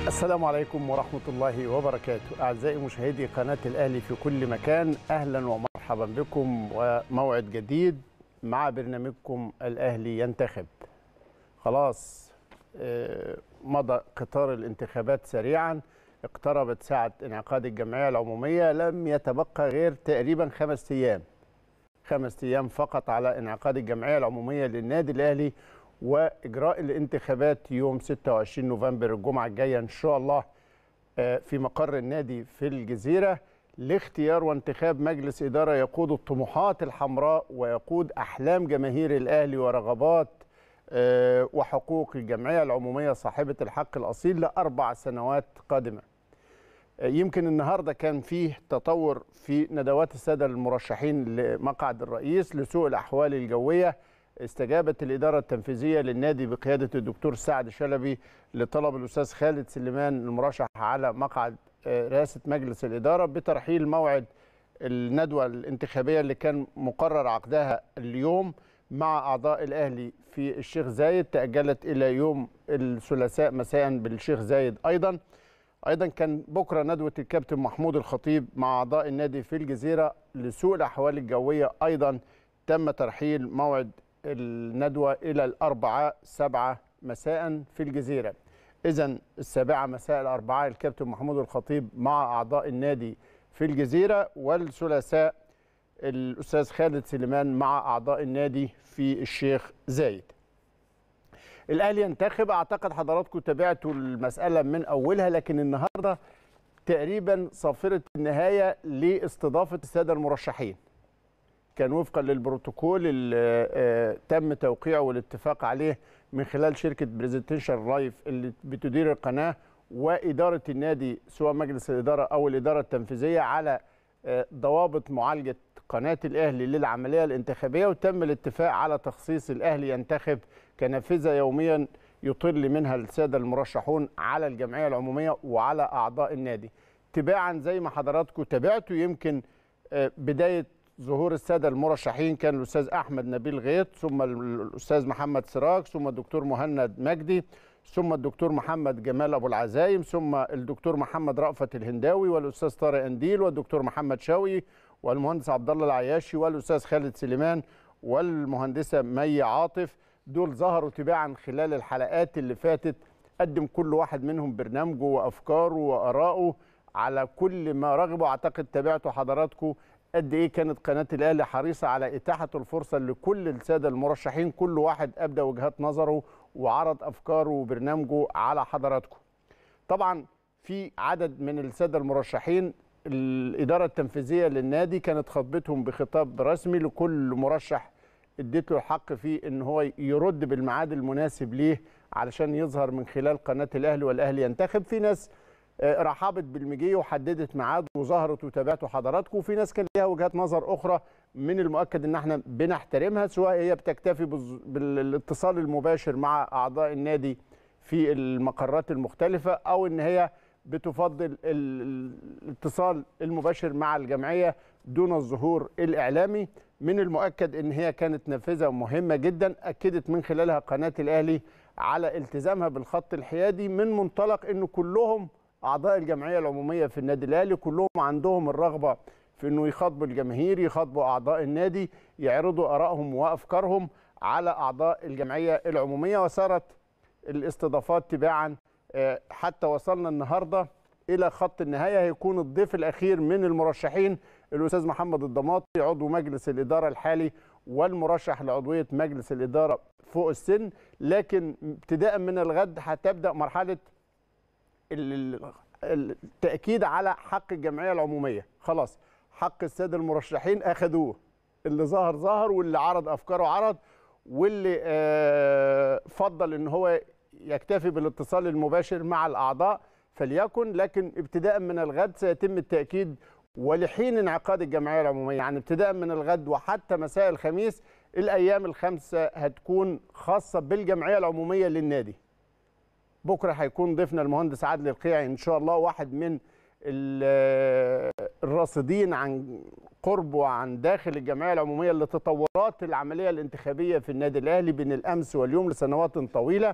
السلام عليكم ورحمة الله وبركاته أعزائي مشاهدي قناة الأهلي في كل مكان أهلا ومرحبا بكم وموعد جديد مع برنامجكم الأهلي ينتخب خلاص آه، مضى قطار الانتخابات سريعا اقتربت ساعة انعقاد الجمعية العمومية لم يتبقى غير تقريبا خمس أيام خمس أيام فقط على انعقاد الجمعية العمومية للنادي الأهلي واجراء الانتخابات يوم 26 نوفمبر الجمعه الجايه ان شاء الله آه، في مقر النادي في الجزيره لاختيار وانتخاب مجلس اداره يقود الطموحات الحمراء ويقود احلام جماهير الاهلي ورغبات آه، وحقوق الجمعيه العموميه صاحبه الحق الاصيل لاربع سنوات قادمه. آه، يمكن النهارده كان فيه تطور في ندوات الساده المرشحين لمقعد الرئيس لسوء الاحوال الجويه استجابت الإدارة التنفيذية للنادي بقيادة الدكتور سعد شلبي لطلب الأستاذ خالد سليمان المرشح على مقعد آه، رئاسة مجلس الإدارة بترحيل موعد الندوة الانتخابية اللي كان مقرر عقدها اليوم مع أعضاء الأهلي في الشيخ زايد تأجلت إلى يوم الثلاثاء مساء بالشيخ زايد أيضا أيضا كان بكرة ندوة الكابتن محمود الخطيب مع أعضاء النادي في الجزيرة لسوء الأحوال الجوية أيضا تم ترحيل موعد الندوة إلى الأربعاء سبعة مساء في الجزيرة إذا السابعة مساء الأربعاء الكابتن محمود الخطيب مع أعضاء النادي في الجزيرة والثلاثاء الأستاذ خالد سليمان مع أعضاء النادي في الشيخ زايد الأهلي ينتخب أعتقد حضراتكم تابعتوا المسألة من أولها لكن النهاردة تقريبا صافرة النهاية لاستضافة السادة المرشحين كان وفقا للبروتوكول اللي آه، تم توقيعه والاتفاق عليه من خلال شركه بريزنتيشن لايف اللي بتدير القناه واداره النادي سواء مجلس الاداره او الاداره التنفيذيه على آه، ضوابط معالجه قناه الاهلي للعمليه الانتخابيه وتم الاتفاق على تخصيص الاهلي ينتخب كنافذه يوميا يطل منها الساده المرشحون على الجمعيه العموميه وعلى اعضاء النادي تباعا زي ما حضراتكم تابعتوا يمكن آه، بدايه ظهور الساده المرشحين كان الاستاذ احمد نبيل غيط ثم الاستاذ محمد سراج ثم الدكتور مهند مجدي ثم الدكتور محمد جمال ابو العزايم ثم الدكتور محمد رأفت الهنداوي والاستاذ طارق انديل والدكتور محمد شوقي والمهندس عبد الله العياشي والاستاذ خالد سليمان والمهندسه مي عاطف دول ظهروا تباعا خلال الحلقات اللي فاتت قدم كل واحد منهم برنامجه وافكاره وارائه على كل ما رغبوا اعتقد تابعتوا حضراتكم قد ايه كانت قناه الاهلي حريصه على اتاحه الفرصه لكل الساده المرشحين كل واحد ابدى وجهات نظره وعرض افكاره وبرنامجه على حضراتكم. طبعا في عدد من الساده المرشحين الاداره التنفيذيه للنادي كانت خطبتهم بخطاب رسمي لكل مرشح اديت له الحق في ان هو يرد بالميعاد المناسب ليه علشان يظهر من خلال قناه الاهلي والاهلي ينتخب في ناس آه، رحبت بالمجيه وحددت ميعاد وظهرت وتابعته حضراتكم وفي ناس كان ليها وجهات نظر اخرى من المؤكد ان احنا بنحترمها سواء هي بتكتفي بالز- بالاتصال المباشر مع اعضاء النادي في المقرات المختلفه او ان هي بتفضل ال- ال- الاتصال المباشر مع الجمعيه دون الظهور الاعلامي من المؤكد ان هي كانت نافذه مهمه جدا اكدت من خلالها قناه الاهلي على التزامها بالخط الحيادي من منطلق انه كلهم اعضاء الجمعيه العموميه في النادي الاهلي كلهم عندهم الرغبه في انه يخاطبوا الجماهير يخاطبوا اعضاء النادي يعرضوا ارائهم وافكارهم على اعضاء الجمعيه العموميه وصارت الاستضافات تباعا آه، حتى وصلنا النهارده الى خط النهايه هيكون الضيف الاخير من المرشحين الاستاذ محمد الضماطي عضو مجلس الاداره الحالي والمرشح لعضويه مجلس الاداره فوق السن لكن ابتداء من الغد هتبدا مرحله ال- ال- التاكيد على حق الجمعيه العموميه خلاص حق الساده المرشحين اخذوه اللي ظهر ظهر واللي عرض افكاره عرض واللي آه، فضل ان هو يكتفي بالاتصال المباشر مع الاعضاء فليكن لكن ابتداء من الغد سيتم التاكيد ولحين انعقاد الجمعيه العموميه يعني ابتداء من الغد وحتى مساء الخميس الايام الخمسه هتكون خاصه بالجمعيه العموميه للنادي بكره هيكون ضيفنا المهندس عادل القيعي ان شاء الله واحد من ال- الراصدين عن قرب وعن داخل الجمعيه العموميه لتطورات العمليه الانتخابيه في النادي الاهلي بين الامس واليوم لسنوات طويله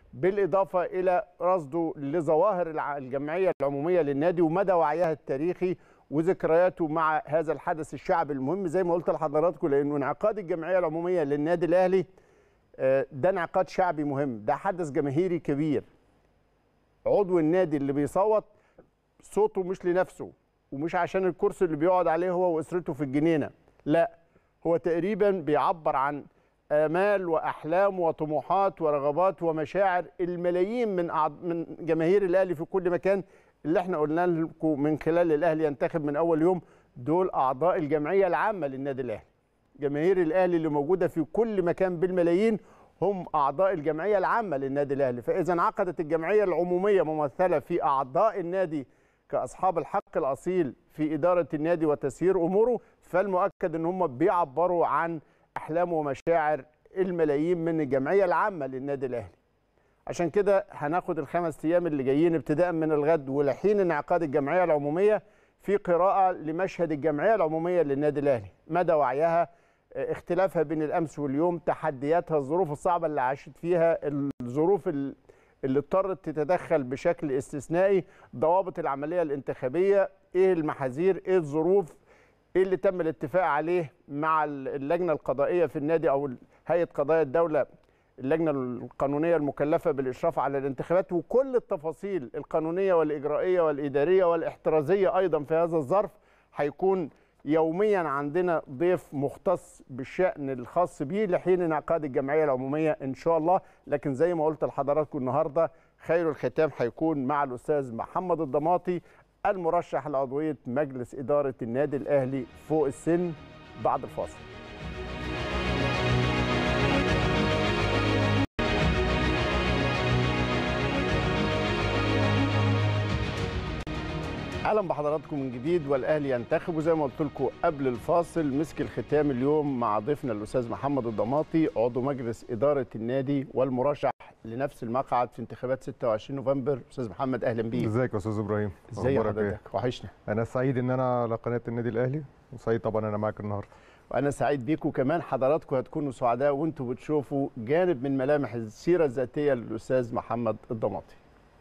بالاضافه الى رصده لظواهر الع- الجمعيه العموميه للنادي ومدى وعيها التاريخي وذكرياته مع هذا الحدث الشعبي المهم زي ما قلت لحضراتكم لانه انعقاد الجمعيه العموميه للنادي الاهلي آه، ده انعقاد شعبي مهم ده حدث جماهيري كبير عضو النادي اللي بيصوت صوته مش لنفسه ومش عشان الكرسي اللي بيقعد عليه هو واسرته في الجنينه لا هو تقريبا بيعبر عن امال واحلام وطموحات ورغبات ومشاعر الملايين من أعض... من جماهير الاهلي في كل مكان اللي احنا قلنا لكم من خلال الاهلي ينتخب من اول يوم دول اعضاء الجمعيه العامه للنادي الاهلي جماهير الاهلي اللي موجوده في كل مكان بالملايين هم اعضاء الجمعيه العامه للنادي الاهلي فاذا انعقدت الجمعيه العموميه ممثله في اعضاء النادي كاصحاب الحق الاصيل في اداره النادي وتسيير اموره فالمؤكد ان هم بيعبروا عن احلام ومشاعر الملايين من الجمعيه العامه للنادي الاهلي عشان كده هناخد الخمس ايام اللي جايين ابتداء من الغد ولحين انعقاد الجمعيه العموميه في قراءه لمشهد الجمعيه العموميه للنادي الاهلي مدى وعيها اه، اختلافها بين الامس واليوم تحدياتها الظروف الصعبه اللي عاشت فيها الظروف ال- اللي اضطرت تتدخل بشكل استثنائي ضوابط العمليه الانتخابيه ايه المحاذير ايه الظروف ايه اللي تم الاتفاق عليه مع اللجنه القضائيه في النادي او هيئه قضايا الدوله اللجنه القانونيه المكلفه بالاشراف على الانتخابات وكل التفاصيل القانونيه والاجرائيه والاداريه والاحترازيه ايضا في هذا الظرف هيكون يوميا عندنا ضيف مختص بالشان الخاص به لحين انعقاد الجمعيه العموميه ان شاء الله لكن زي ما قلت لحضراتكم النهارده خير الختام هيكون مع الاستاذ محمد الضماطي المرشح لعضويه مجلس اداره النادي الاهلي فوق السن بعد الفاصل اهلا بحضراتكم من جديد والاهلي ينتخب وزي ما قلت لكم قبل الفاصل مسك الختام اليوم مع ضيفنا الاستاذ محمد الضماطي عضو مجلس اداره النادي والمرشح لنفس المقعد في انتخابات 26 نوفمبر استاذ محمد اهلا بيك ازيك يا استاذ ابراهيم ازي أخبارك إيه؟ حضرتك وحشنا انا سعيد ان انا على قناه النادي الاهلي وسعيد طبعا انا معاك النهارده وانا سعيد بيكم كمان حضراتكم هتكونوا سعداء وانتم بتشوفوا جانب من ملامح السيره الذاتيه للاستاذ محمد الضماطي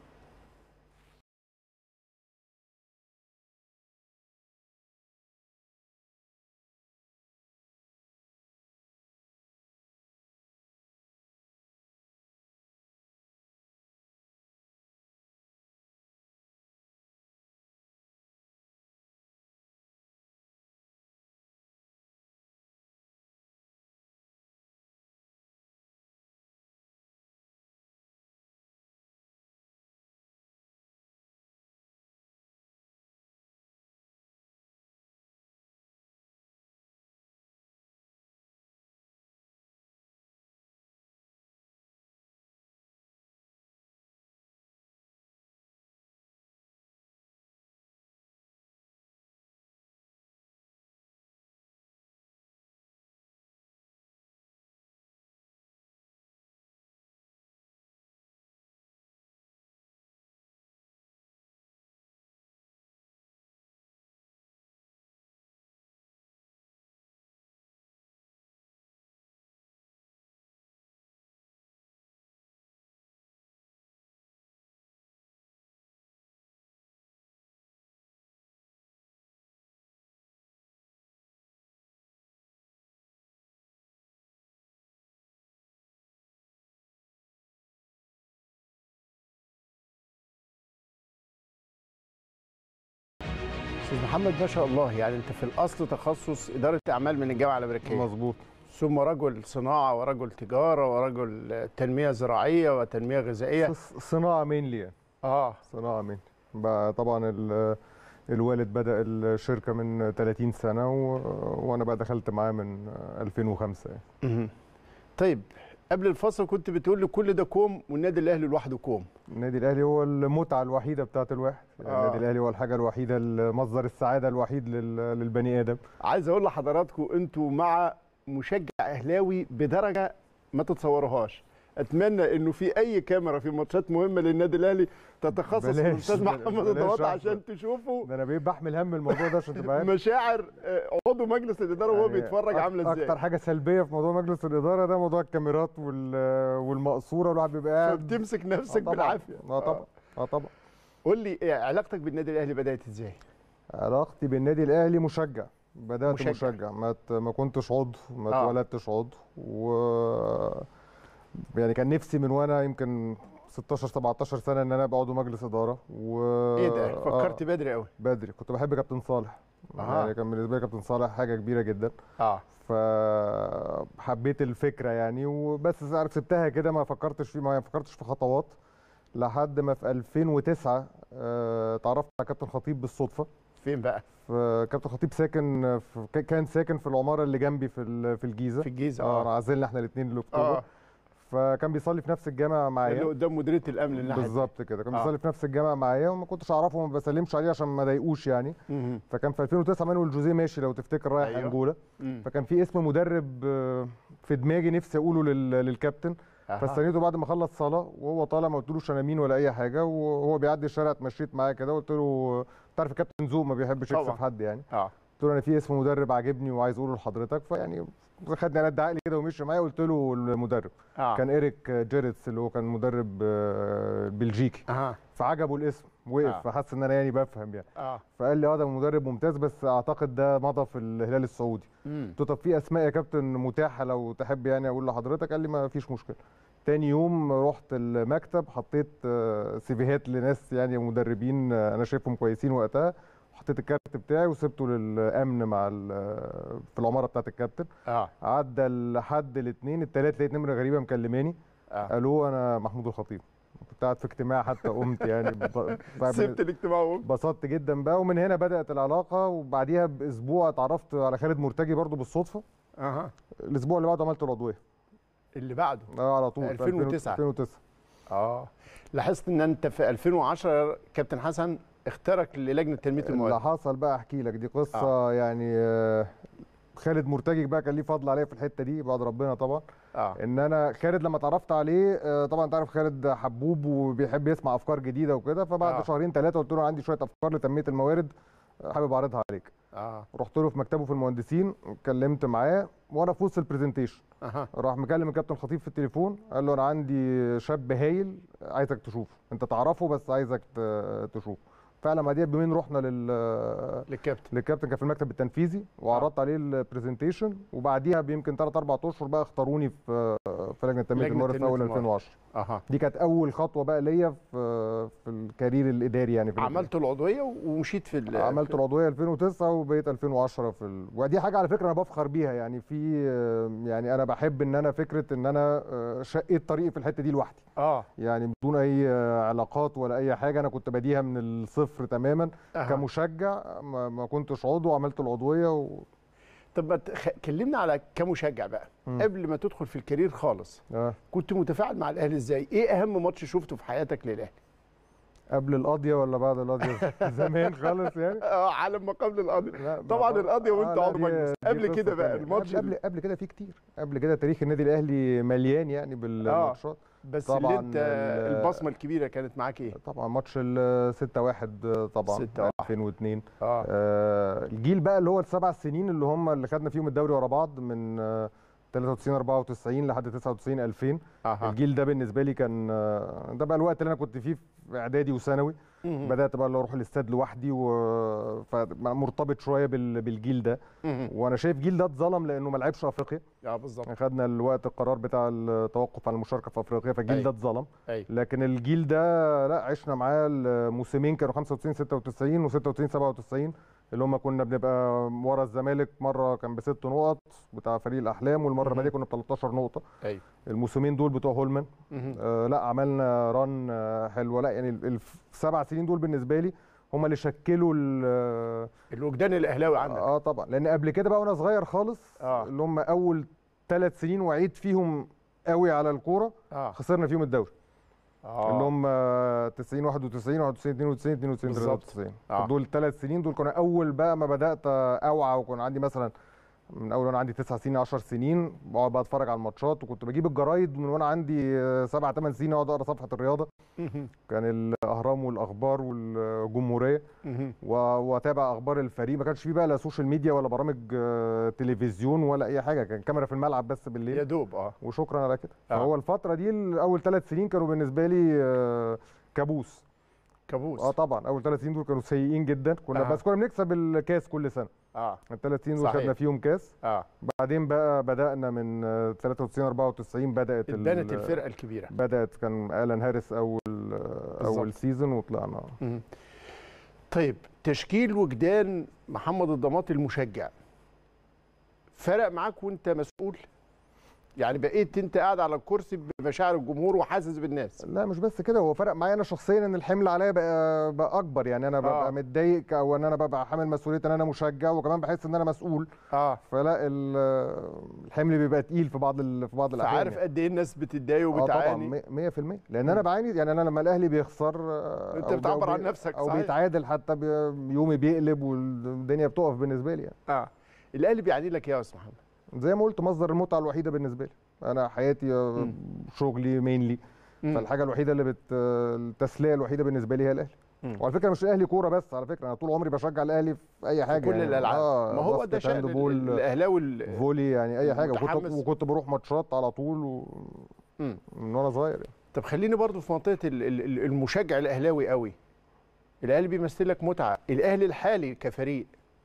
استاذ محمد ما شاء الله يعني انت في الاصل تخصص اداره اعمال من الجامعه الامريكيه مظبوط ثم رجل صناعه ورجل تجاره ورجل تنميه زراعيه وتنميه غذائيه ص- صناعه مينلي يعني اه صناعه مينلي بقى طبعا ال- الوالد بدا الشركه من 30 سنه و... وانا بقى دخلت معاه من 2005 يعني. مهم. طيب قبل الفصل كنت بتقول لي كل ده كوم والنادي الاهلي لوحده كوم النادي الاهلي هو المتعه الوحيده بتاعت الواحد يعني آه. النادي الاهلي هو الحاجه الوحيده مصدر السعاده الوحيد لل... للبني ادم عايز اقول لحضراتكم انتوا مع مشجع اهلاوي بدرجه ما تتصوروهاش اتمنى انه في اي كاميرا في ماتشات مهمه للنادي الاهلي تتخصص بلاش، الاستاذ بلاش، محمد بلاش الضباط أحمد. عشان تشوفوا ده انا بقيت بحمل هم الموضوع ده عشان تبقى عارف مشاعر آه، عضو مجلس الاداره وهو يعني بيتفرج أك- عامله ازاي اكتر حاجه سلبيه في موضوع مجلس الاداره ده موضوع الكاميرات وال- والمقصوره الواحد بيبقى قاعد فبتمسك آه نفسك طبعاً. بالعافيه اه طبعا اه طبعا قول لي إيه علاقتك بالنادي الاهلي بدات ازاي علاقتي بالنادي الاهلي مشجع بدات مشجع. مشجع, مشجع. ما ت- ما كنتش عضو ما آه. اتولدتش عضو و يعني كان نفسي من وانا يمكن 16 17 سنه ان انا ابقى عضو مجلس اداره و ايه ده فكرت آه بدري قوي بدري كنت بحب كابتن صالح أها. يعني كان بالنسبه لي كابتن صالح حاجه كبيره جدا اه فحبيت الفكره يعني وبس عارف سبتها كده ما فكرتش في ما فكرتش في خطوات لحد ما في 2009 آه، اتعرفت على كابتن خطيب بالصدفه فين بقى كابتن خطيب ساكن في ك- كان ساكن في العماره اللي جنبي في ال- في الجيزه في الجيزه اه اه عزلنا احنا الاثنين لاكتوبر اه فكان بيصلي في نفس الجامع اللي معايا قدام مديريه الامن الناحيه دي. بالظبط كده كان آه. بيصلي في نفس الجامع معايا وما كنتش اعرفه وما بسلمش عليه عشان ما اضايقوش يعني مهم. فكان في 2009 مانويل جوزيه ماشي لو تفتكر رايح أيوه. انجولا مم. فكان في اسم مدرب آه، في دماغي نفسي اقوله لل- للكابتن أها. فاستنيته بعد ما خلص صلاه وهو طالع ما قلتلوش انا مين ولا اي حاجه وهو بيعدي الشارع اتمشيت معاه كده قلت له تعرف الكابتن ذوق ما بيحبش طبعاً. يكسف حد يعني اه قلت له انا في اسم مدرب عاجبني وعايز اقوله لحضرتك فيعني خدني على عقلي كده ومشي معايا قلت له المدرب اه كان ايريك جيريتس اللي هو كان مدرب آه، بلجيكي اها فعجبه الاسم وقف آه. فحس ان انا يعني بفهم يعني اه فقال لي اه ده مدرب ممتاز بس اعتقد ده مضى في الهلال السعودي مم. قلت له طب في اسماء يا كابتن متاحه لو تحب يعني اقول لحضرتك قال لي ما فيش مشكله تاني يوم رحت المكتب حطيت آه، سيفيهات لناس يعني مدربين آه، انا شايفهم كويسين وقتها حطيت الكارت بتاعي وسبته للامن مع ال- في العماره بتاعت الكابتن اه عدى لحد الاثنين الثلاث لقيت نمره غريبه مكلماني اه الو انا محمود الخطيب كنت قاعد في اجتماع حتى قمت يعني ب- ب- سبت الاجتماع وقمت. اتبسطت جدا بقى ومن هنا بدات العلاقه وبعديها باسبوع اتعرفت على خالد مرتجي برضو بالصدفه اها الاسبوع اللي بعده عملت العضويه اللي بعده اه على طول في 2009. 2009 اه لاحظت ان انت في 2010 كابتن حسن اختارك للجنه تنميه اللي الموارد حصل بقى احكي لك دي قصه آه. يعني آه، خالد مرتجي بقى كان ليه فضل عليا في الحته دي بعد ربنا طبعا اه ان انا خالد لما اتعرفت عليه آه، طبعا انت عارف خالد حبوب وبيحب يسمع افكار جديده وكده فبعد آه. آه. شهرين ثلاثه قلت له عندي شويه افكار لتنميه الموارد آه، حابب اعرضها عليك اه رحت له في مكتبه في المهندسين اتكلمت معاه وانا في وسط البرزنتيشن اها راح مكلم الكابتن خطيب في التليفون قال له انا عندي شاب هايل عايزك تشوفه انت تعرفه بس عايزك ت- تشوفه فعلا بعديها بيومين رحنا لل للكابتن للكابتن كان في المكتب التنفيذي وعرضت عليه البرزنتيشن وبعديها بيمكن 3 4 اشهر بقى اختاروني في في لجنه تنميه لجنة الموارد في تنمية اول الموارد. 2010 اها دي كانت اول خطوه بقى ليا في في الكارير الاداري يعني في عملت العضويه ومشيت في ال- عملت في- العضويه 2009 وبقيت 2010 في ال... ودي حاجه على فكره انا بفخر بيها يعني في يعني انا بحب ان انا فكره ان انا شقيت طريقي في الحته دي لوحدي اه يعني بدون اي علاقات ولا اي حاجه انا كنت بديها من الصفر تماما أها. كمشجع ما, ما كنتش عضو عملت العضويه و... طب ما تخ... كلمنا على كمشجع بقى مم. قبل ما تدخل في الكارير خالص آه. كنت متفاعل مع الاهلي ازاي ايه اهم ماتش شفته في حياتك للاهلي قبل القضيه ولا بعد القضيه زمان خالص يعني اه على ما قبل القضيه لا طبعا ما- القضيه وانت لا، عضو دي- مجلس دي قبل قصة كده بقى تانية. الماتش قبل قبل, قبل كده في كتير قبل كده تاريخ النادي الاهلي مليان يعني بالماتشات بس طبعاً اللي انت ال- البصمه الكبيره كانت معاك ايه طبعا ماتش ال 6 1 طبعا 6-1. 2002 اه آه الجيل بقى اللي هو السبع سنين اللي هم اللي خدنا فيهم الدوري ورا بعض من آه 93 94 لحد 99 2000 اها الجيل ده بالنسبه لي كان آه ده بقى الوقت اللي انا كنت فيه في اعدادي وثانوي مهم. بدات بقى اللي اروح الاستاد لوحدي و فمرتبط شويه بال- بالجيل ده مهم. وانا شايف الجيل ده اتظلم لانه ما لعبش افريقيا اه بالظبط خدنا الوقت القرار بتاع التوقف عن المشاركه في افريقيا فالجيل أيوة. ده اتظلم ايوه لكن الجيل ده لا عشنا معاه الموسمين كانوا 95 96 و96 97 اللي هم كنا بنبقى ورا الزمالك مره كان بست نقط بتاع فريق الاحلام والمره مهم. اللي بعديها كنا ب 13 نقطه ايوه الموسمين دول بتوع هولمان مهم. آه لا عملنا ران آه حلوه لا يعني ال- السبع سنين دول بالنسبه لي هم اللي شكلوا ال- الوجدان الاهلاوي عندك اه طبعا لان قبل كده بقى وانا صغير خالص آه. اللي هم اول ثلاث سنين وعيد فيهم قوي على الكوره اه خسرنا فيهم الدوري اه اللي هم 90 91 91 92 92 بالظبط. 93 آه. دول الثلاث سنين دول كانوا اول بقى ما بدات اوعى وكان عندي مثلا من اول وانا عندي 9 سنين 10 سنين بقعد بقى اتفرج على الماتشات وكنت بجيب الجرايد من وانا عندي 7 8 سنين اقعد اقرا صفحه الرياضه كان الاهرام والاخبار والجمهوريه و- واتابع اخبار الفريق ما كانش فيه بقى لا سوشيال ميديا ولا برامج آه، تلفزيون ولا اي حاجه كان كاميرا في الملعب بس يا بالليل دوب اه وشكرا على كده آه. فهو الفتره دي اول ثلاث سنين كانوا بالنسبه لي آه، كابوس كابوس اه طبعا اول ثلاث سنين دول كانوا سيئين جدا كنا آه. بس كنا بنكسب الكاس كل سنه اه الثلاث سنين دول صحيح. خدنا فيهم كاس اه بعدين بقى بدانا من آه، 93 94 بدات ال- اتبنت الفرقه الكبيره بدات كان الان هاريس اول بالظبط. اول سيزون وطلعنا مهم. طيب تشكيل وجدان محمد الضماطي المشجع فرق معاك وانت مسؤول يعني بقيت انت قاعد على الكرسي بمشاعر الجمهور وحاسس بالناس لا مش بس كده هو فرق معايا انا شخصيا ان الحمل عليا بقى, بقى اكبر يعني انا ببقى آه. آه. متضايق او ان انا ببقى حامل مسؤوليه ان انا مشجع وكمان بحس ان انا مسؤول اه فلا ال- الحمل بيبقى تقيل في بعض ال- في بعض الاحيان فعارف يعني. قد ايه الناس بتتضايق اه طبعا وبتعاني مية- 100% لان انا بعاني يعني انا لما الاهلي بيخسر آه، أنت أو بي- بتعبر أو عن بي- نفسك، او صحيح. بيتعادل حتى بي- يومي بيقلب والدنيا بتقف بالنسبه لي يعني اه الاهلي بيعني لك ايه يا استاذ محمد زي ما قلت مصدر المتعه الوحيده بالنسبه لي انا حياتي آه، مم. شغلي مينلي مم. فالحاجه الوحيده اللي بت التسليه الوحيده بالنسبه لي هي الاهلي مم. وعلى فكره مش الاهلي كوره بس على فكره انا طول عمري بشجع الاهلي في اي حاجه كل يعني. الالعاب آه ما هو ده باسكت، شأن هاند ال- بول ال- الاهلاوي ال- فولي يعني اي حاجه وكنت متحمس. وكنت بروح ماتشات على طول و... مم. من وانا صغير يعني. طب خليني برضو في منطقه ال- ال- ال- المشجع الاهلاوي قوي الاهلي بيمثل لك متعه الاهلي الحالي كفريق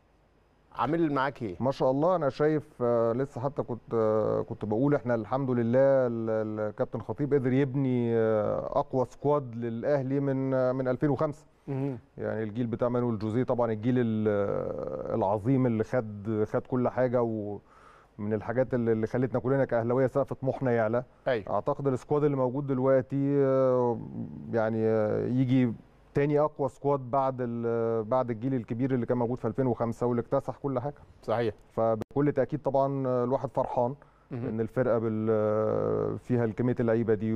عامل معاك ايه ما شاء الله انا شايف آه، لسه حتى كنت آه، كنت بقول احنا الحمد لله ال- الكابتن خطيب قدر يبني آه، اقوى سكواد للاهلي من آه، من 2005 مهم. يعني الجيل بتاع مانويل جوزيه طبعا الجيل ال- العظيم اللي خد خد كل حاجه ومن الحاجات اللي اللي خلتنا كلنا كاهلاويه سقف طموحنا يعلى ايوه اعتقد السكواد اللي موجود دلوقتي آه، يعني آه، يجي تاني اقوى سكواد بعد ال- بعد الجيل الكبير اللي كان موجود في 2005 واللي اكتسح كل حاجه صحيح فبكل تاكيد طبعا آه، الواحد فرحان مهم. ان الفرقه بال فيها كميه اللعيبه دي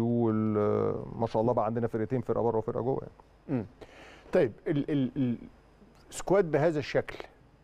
وما شاء الله بقى عندنا فرقتين فرقه بره وفرقه جوه يعني. مم. طيب ال ال ال سكواد بهذا الشكل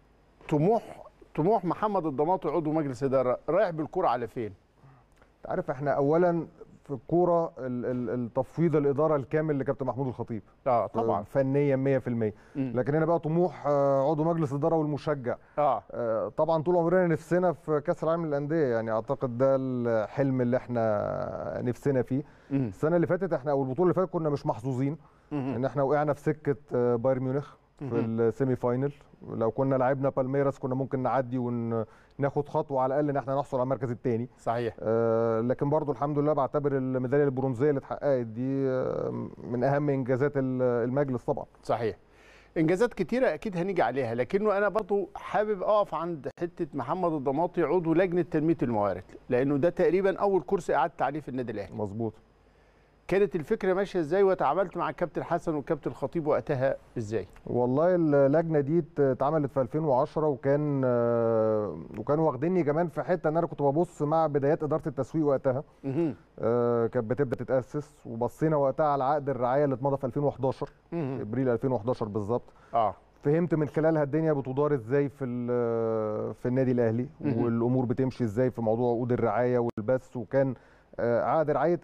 طموح طموح محمد الضماطي عضو مجلس اداره رايح بالكره على فين انت عارف احنا اولا في الكوره ال- ال- التفويض الاداره الكامل لكابتن محمود الخطيب اه طبعا فنيا 100% مم. لكن هنا بقى طموح آه، عضو مجلس الاداره والمشجع اه آه، طبعا طول عمرنا نفسنا في كاس العالم للانديه يعني اعتقد ده الحلم اللي احنا نفسنا فيه مم. السنه اللي فاتت احنا او البطوله اللي فاتت كنا مش محظوظين مهم. ان احنا وقعنا في سكه آه، بايرن ميونخ في مهم. السيمي فاينل لو كنا لعبنا بالميراس كنا ممكن نعدي وناخد خطوه على الاقل ان احنا نحصل على المركز الثاني صحيح آه، لكن برضو الحمد لله بعتبر الميداليه البرونزيه اللي اتحققت دي آه، من اهم انجازات ال- المجلس طبعا صحيح انجازات كتيره اكيد هنيجي عليها لكنه انا برضو حابب اقف عند حته محمد الضماطي عضو لجنه تنميه الموارد لانه ده تقريبا اول كرسي قعدت عليه في النادي الاهلي مظبوط كانت الفكره ماشيه ازاي وتعاملت مع الكابتن حسن والكابتن الخطيب وقتها ازاي والله اللجنه دي ات- اتعملت في 2010 وكان آه، وكانوا واخديني كمان في حته ان انا كنت ببص مع بدايات اداره التسويق وقتها مهم. آه، كانت بتبدا تتاسس وبصينا وقتها على عقد الرعايه اللي اتمضى في 2011 مهم. ابريل 2011 بالظبط اه فهمت من خلالها الدنيا بتدار ازاي في ال- في النادي الاهلي مهم. والامور بتمشي ازاي في موضوع عقود الرعايه والبث وكان آه، عقد رعايه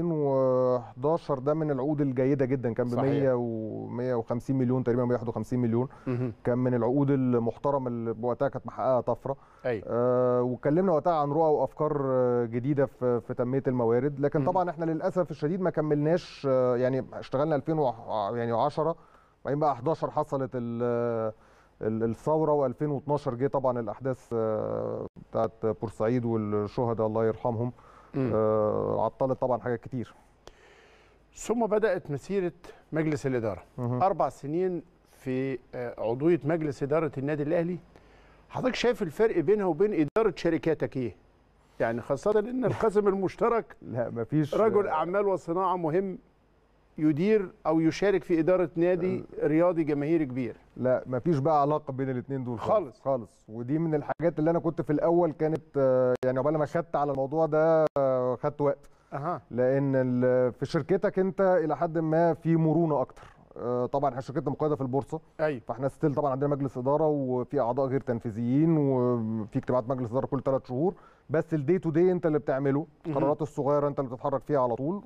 2011 ده من العقود الجيده جدا كان ب صحيح. 100 و 150 مليون تقريبا 151 مليون مهم. كان من العقود المحترمه اللي وقتها كانت محققه طفره ايوه آه واتكلمنا وقتها عن رؤى وافكار آه، جديده في في تنميه الموارد لكن مم. طبعا احنا للاسف الشديد ما كملناش آه، يعني اشتغلنا 2010 يعني 10 بعدين بقى 11 حصلت ال- ال- الثوره و2012 جه طبعا الاحداث آه، بتاعت بورسعيد والشهداء الله يرحمهم مم. آه، عطلت طبعا حاجات كتير ثم بدات مسيره مجلس الاداره مهم. اربع سنين في آه، عضويه مجلس اداره النادي الاهلي حضرتك شايف الفرق بينها وبين اداره شركاتك ايه يعني خاصه ان القاسم المشترك لا مفيش رجل اعمال وصناعه مهم يدير او يشارك في اداره نادي رياضي جماهيري كبير لا مفيش بقى علاقه بين الاثنين دول خالص. خالص ودي من الحاجات اللي انا كنت في الاول كانت آه، يعني عقبال ما خدت على الموضوع ده آه، خدت وقت اها لان ال- في شركتك انت الى حد ما في مرونه اكتر آه، طبعا احنا شركتنا مقيده في البورصه ايوه فاحنا ستيل طبعا عندنا مجلس اداره وفي اعضاء غير تنفيذيين وفي اجتماعات مجلس اداره كل ثلاث شهور بس الدي تو دي انت اللي بتعمله القرارات الصغيره انت اللي بتتحرك فيها على طول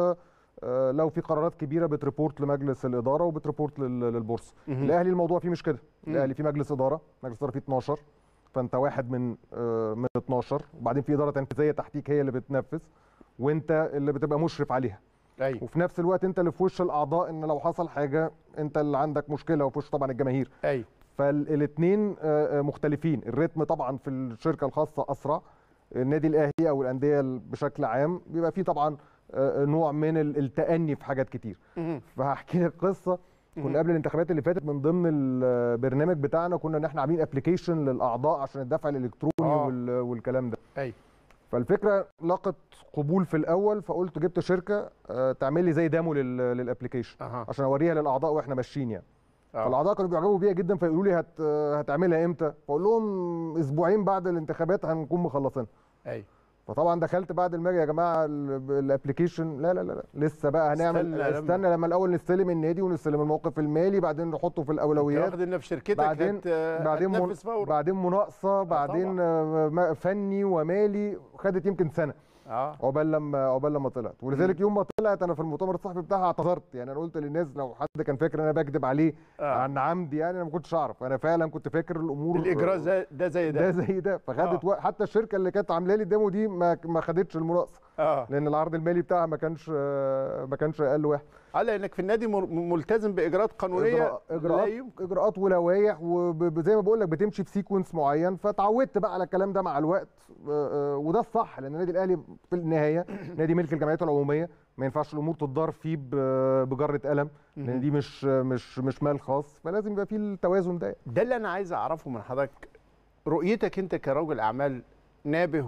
ولو في قرارات كبيره بتريبورت لمجلس الاداره وبتريبورت لل- للبورصه الاهلي الموضوع فيه مش كده الاهلي فيه مجلس اداره مجلس اداره فيه 12 فانت واحد من آه، من 12 وبعدين في اداره تنفيذيه تحتيك هي اللي بتنفذ وانت اللي بتبقى مشرف عليها ايوه وفي نفس الوقت انت اللي في وش الاعضاء ان لو حصل حاجه انت اللي عندك مشكله وفي وش طبعا الجماهير ايوه فالاثنين مختلفين الريتم طبعا في الشركه الخاصه اسرع النادي الاهلي او الانديه بشكل عام بيبقى فيه طبعا آه، نوع من ال- التأني في حاجات كتير مهم. فهحكي لك قصه كنا قبل الانتخابات اللي فاتت من ضمن البرنامج بتاعنا كنا ان احنا عاملين ابلكيشن للاعضاء عشان الدفع الالكتروني آه. وال- والكلام ده ايوه فالفكره لقت قبول في الاول فقلت جبت شركه آه، تعمل لي زي ديمو للابلكيشن اها عشان اوريها للاعضاء واحنا ماشيين يعني آه. فالاعضاء كانوا بيعجبوا بيها جدا فيقولوا لي هت هتعملها امتى فاقول لهم اسبوعين بعد الانتخابات هنكون مخلصين ايوه فطبعا دخلت بعد المجا يا جماعه الابلكيشن لا لا لا لا لسه بقى هنعمل استنى لما- استنى, استنى لما الاول نستلم النادي ونستلم الموقف المالي بعدين نحطه في انت الاولويات واخد ان في شركتك بعدين هت... بعدين من هتنفذ فورا بعدين مناقصه بعدين آه، ما- فني ومالي خدت يمكن سنه اه عقبال لما عقبال لما طلعت ولذلك يوم ما طلعت انا في المؤتمر الصحفي بتاعها اعتذرت يعني انا قلت للناس لو حد كان فاكر ان انا بكذب عليه آه. عن عمدي يعني انا ما كنتش اعرف انا فعلا كنت فاكر الامور الاجراء زي ده زي ده ده زي ده فخدت آه. وقت حتى الشركه اللي كانت عامله لي الديمو دي ما ما خدتش المناقصه اه لان العرض المالي بتاعها ما كانش آه، ما كانش اقل واحد على انك في النادي مر- ملتزم باجراءات قانونيه إجراء- اجراءات لا يمكن اجراءات ولوائح وزي ما بقول لك بتمشي في سيكونس معين فتعودت بقى على الكلام ده مع الوقت آه، آه، وده الصح لان النادي الاهلي في النهايه نادي ملك الجمعيات العموميه ما ينفعش الامور تدار فيه ب- بجره قلم لان دي مش مش مش مال خاص فلازم يبقى فيه التوازن ده ده اللي انا عايز اعرفه من حضرتك رؤيتك انت كرجل اعمال نابه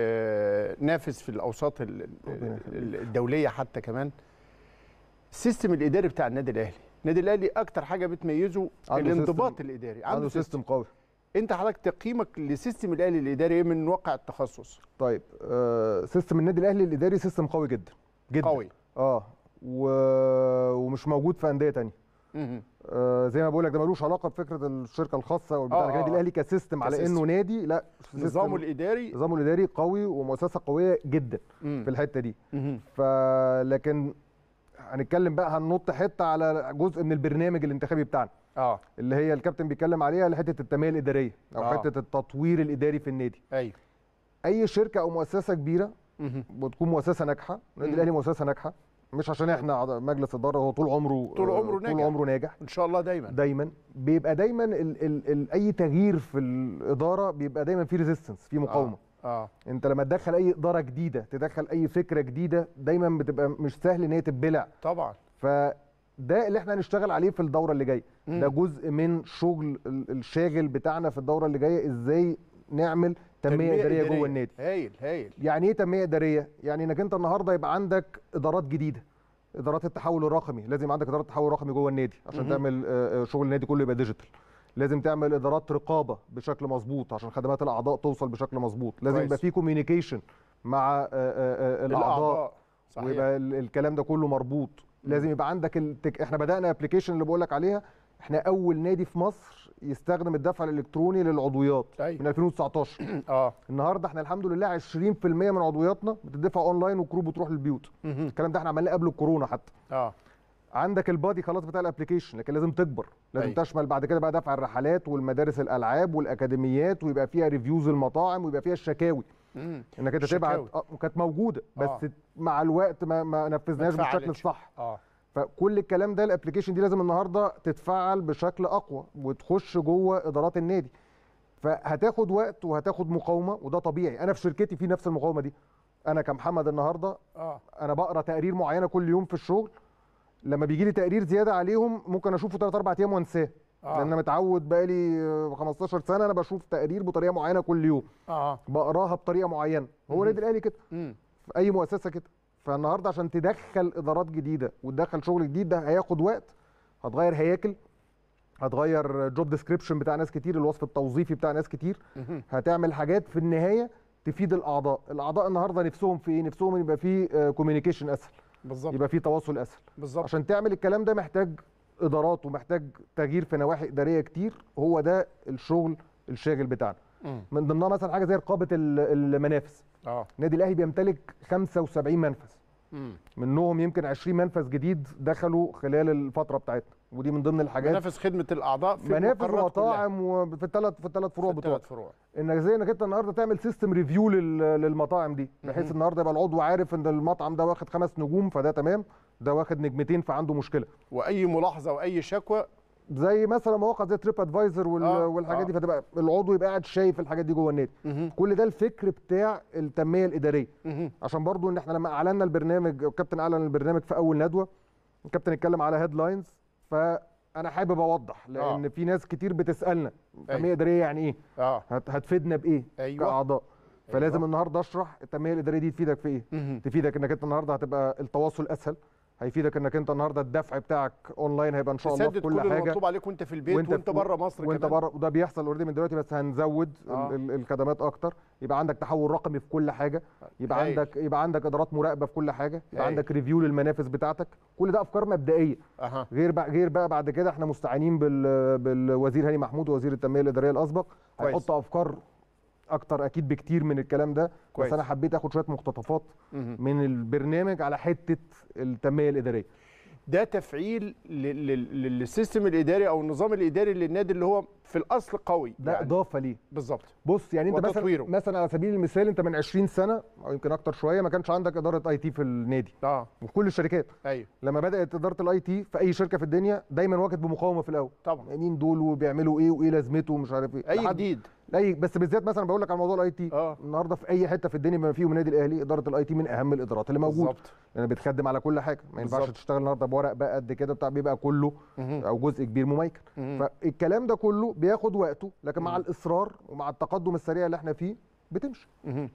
ونافذ في الاوساط ال- ال- ربنا يخليك. ال- الدوليه حتى كمان السيستم الاداري بتاع النادي الاهلي النادي الاهلي اكتر حاجه بتميزه عنده الانضباط سيستم- الاداري عنده سيستم قوي انت حضرتك تقييمك لسيستم الاهلي الاداري ايه من واقع التخصص طيب آه سيستم النادي الاهلي الاداري سيستم قوي جدا جدا قوي اه و... ومش موجود في انديه تانية مهم. آه زي ما بقول لك ده ملوش علاقه بفكره الشركه الخاصه والبتاع آه، لكن النادي آه. الاهلي كسيستم على كسيستم. انه نادي لا سيستم- نظامه الاداري نظامه الاداري قوي ومؤسسه قويه جدا مم. في الحته دي مهم. فلكن هنتكلم بقى هننط حته على جزء من البرنامج الانتخابي بتاعنا اه اللي هي الكابتن بيتكلم عليها لحته التنميه الاداريه او آه. حته التطوير الاداري في النادي ايوه اي شركه او مؤسسه كبيره مهم. بتكون مؤسسه ناجحه النادي مم. الاهلي مؤسسه ناجحه مش عشان احنا أعضاء مجلس اداره هو طول عمره طول عمره طول ناجح. عمره ناجح ان شاء الله دايما دايما بيبقى دايما ال ال ال اي تغيير في الاداره بيبقى دايما في ريزيستنس في مقاومه اه, آه. انت لما تدخل اي اداره جديده تدخل اي فكره جديده دايما بتبقى مش سهل ان هي تتبلع طبعا فده اللي احنا هنشتغل عليه في الدوره اللي جايه مم. ده جزء من شغل ال- الشاغل بتاعنا في الدوره اللي جايه ازاي نعمل تنميه اداريه جوه النادي هايل هايل يعني ايه تنميه اداريه يعني انك انت النهارده يبقى عندك ادارات جديده ادارات التحول الرقمي لازم يبقى عندك ادارات تحول رقمي جوه النادي عشان مهم. تعمل آه، آه، شغل النادي كله يبقى ديجيتال لازم تعمل ادارات رقابه بشكل مظبوط عشان خدمات الاعضاء توصل بشكل مظبوط لازم كويس. يبقى في كوميونيكيشن مع آه، آه، آه، الاعضاء صحيح ويبقى ال- الكلام ده كله مربوط لازم يبقى عندك التك... احنا بدانا ابلكيشن اللي بقول لك عليها احنا اول نادي في مصر يستخدم الدفع الالكتروني للعضويات أيوة. من 2019 اه النهارده احنا الحمد لله 20% من عضوياتنا بتدفع اونلاين وكروب بتروح للبيوت مهم. الكلام ده احنا عملناه قبل الكورونا حتى اه عندك البادي خلاص بتاع الابلكيشن لكن لازم تكبر لازم أيوة. تشمل بعد كده بقى دفع الرحلات والمدارس الالعاب والاكاديميات ويبقى فيها ريفيوز المطاعم ويبقى فيها الشكاوي مم. انك انت تبعت الشكاوي. اه وكانت موجوده بس آه. مع الوقت ما ما نفذناهاش ما بالشكل اتفعلتش. الصح اه فكل الكلام ده الابلكيشن دي لازم النهارده تتفعل بشكل اقوى وتخش جوه ادارات النادي فهتاخد وقت وهتاخد مقاومه وده طبيعي انا في شركتي في نفس المقاومه دي انا كمحمد النهارده اه انا بقرا تقارير معينه كل يوم في الشغل لما بيجي لي تقرير زياده عليهم ممكن اشوفه 3 4 ايام وانساه آه. لان انا متعود بقالي آه، 15 سنه انا بشوف تقارير بطريقه معينه كل يوم اه بقراها بطريقه معينه هو النادي الاهلي كده مم. في اي مؤسسه كده فالنهارده عشان تدخل ادارات جديده وتدخل شغل جديد ده هياخد وقت هتغير هياكل هتغير جوب ديسكريبشن بتاع ناس كتير الوصف التوظيفي بتاع ناس كتير مهم. هتعمل حاجات في النهايه تفيد الاعضاء الاعضاء النهارده نفسهم في ايه نفسهم إن يبقى في كوميونيكيشن اسهل بالظبط يبقى في تواصل اسهل بالظبط عشان تعمل الكلام ده محتاج ادارات ومحتاج تغيير في نواحي اداريه كتير هو ده الشغل الشاغل بتاعنا مم. من ضمنها مثلا حاجه زي رقابه ال- المنافس اه النادي الاهلي بيمتلك 75 منفذ مم. منهم يمكن 20 منفذ جديد دخلوا خلال الفتره بتاعتنا ودي من ضمن الحاجات منافس خدمه الاعضاء في منافذ المقرات ومطاعم وفي الثلاث في الثلاث فروع كلها. في بتوع الثلاث فروع انك زي انك انت النهارده تعمل سيستم ريفيو للمطاعم دي بحيث مهم. النهارده يبقى العضو عارف ان المطعم ده واخد خمس نجوم فده تمام ده واخد نجمتين فعنده مشكله واي ملاحظه واي شكوى زي مثلا مواقع زي تريب ادفايزر وال... آه، والحاجات آه. دي فتبقى العضو يبقى قاعد شايف الحاجات دي جوه النادي مهم. كل ده الفكر بتاع التنميه الاداريه مهم. عشان برضو ان احنا لما اعلنا البرنامج الكابتن اعلن البرنامج في اول ندوه الكابتن اتكلم على هيدلاينز فانا حابب اوضح لان آه. في ناس كتير بتسالنا أيوة. التنميه الاداريه يعني ايه اه هت... هتفيدنا بايه ايوه كاعضاء فلازم أيوة. النهارده اشرح التنميه الاداريه دي تفيدك في ايه مهم. تفيدك انك انت النهارده هتبقى التواصل اسهل هيفيدك انك انت النهارده الدفع بتاعك اونلاين هيبقى ان شاء الله في تسدد كل كل حاجه المطلوب عليك وانت في البيت وانت وانت, في- بره مصر وانت كمان بره وده بيحصل اوريدي من دلوقتي بس هنزود آه. ال ال الخدمات اكتر يبقى عندك تحول رقمي في كل حاجه يبقى هايل. عندك يبقى عندك ادارات مراقبه في كل حاجه يبقى هايل. عندك ريفيو للمنافذ بتاعتك كل ده افكار مبدئيه اها غير بقى غير بقى بعد كده احنا مستعينين بال بالوزير هاني محمود وزير التنميه الاداريه الاسبق كويس. هيحط افكار اكتر اكيد بكتير من الكلام ده كويس. بس انا حبيت اخد شويه مقتطفات مهم. من البرنامج على حته التنميه الاداريه ده تفعيل لل- لل- للسيستم الاداري او النظام الاداري للنادي اللي هو في الاصل قوي ده يعني اضافه ليه بالظبط بص يعني انت وتطويره. مثلا مثلا على سبيل المثال انت من 20 سنه او يمكن اكتر شويه ما كانش عندك اداره اي تي في النادي اه وفي كل الشركات ايوه لما بدات اداره الاي تي في اي شركه في الدنيا دايما واجهت بمقاومه في الاول طبعا مين دول وبيعملوا ايه وايه لازمته ومش عارف ايه اي لحد- جديد اي بس بالذات مثلا بقول لك على موضوع الاي تي اه النهارده في اي حته في الدنيا بما فيهم النادي الاهلي اداره الاي تي من اهم الادارات اللي موجوده بالظبط لان بتخدم على كل حاجه ما ينفعش بالظبط. تشتغل النهارده بورق بقى قد كده بتاع بيبقى كله مهم. او جزء كبير مميكن مهم. فالكلام ده كله بياخد وقته لكن مع مم. الاصرار ومع التقدم السريع اللي احنا فيه بتمشي مهم.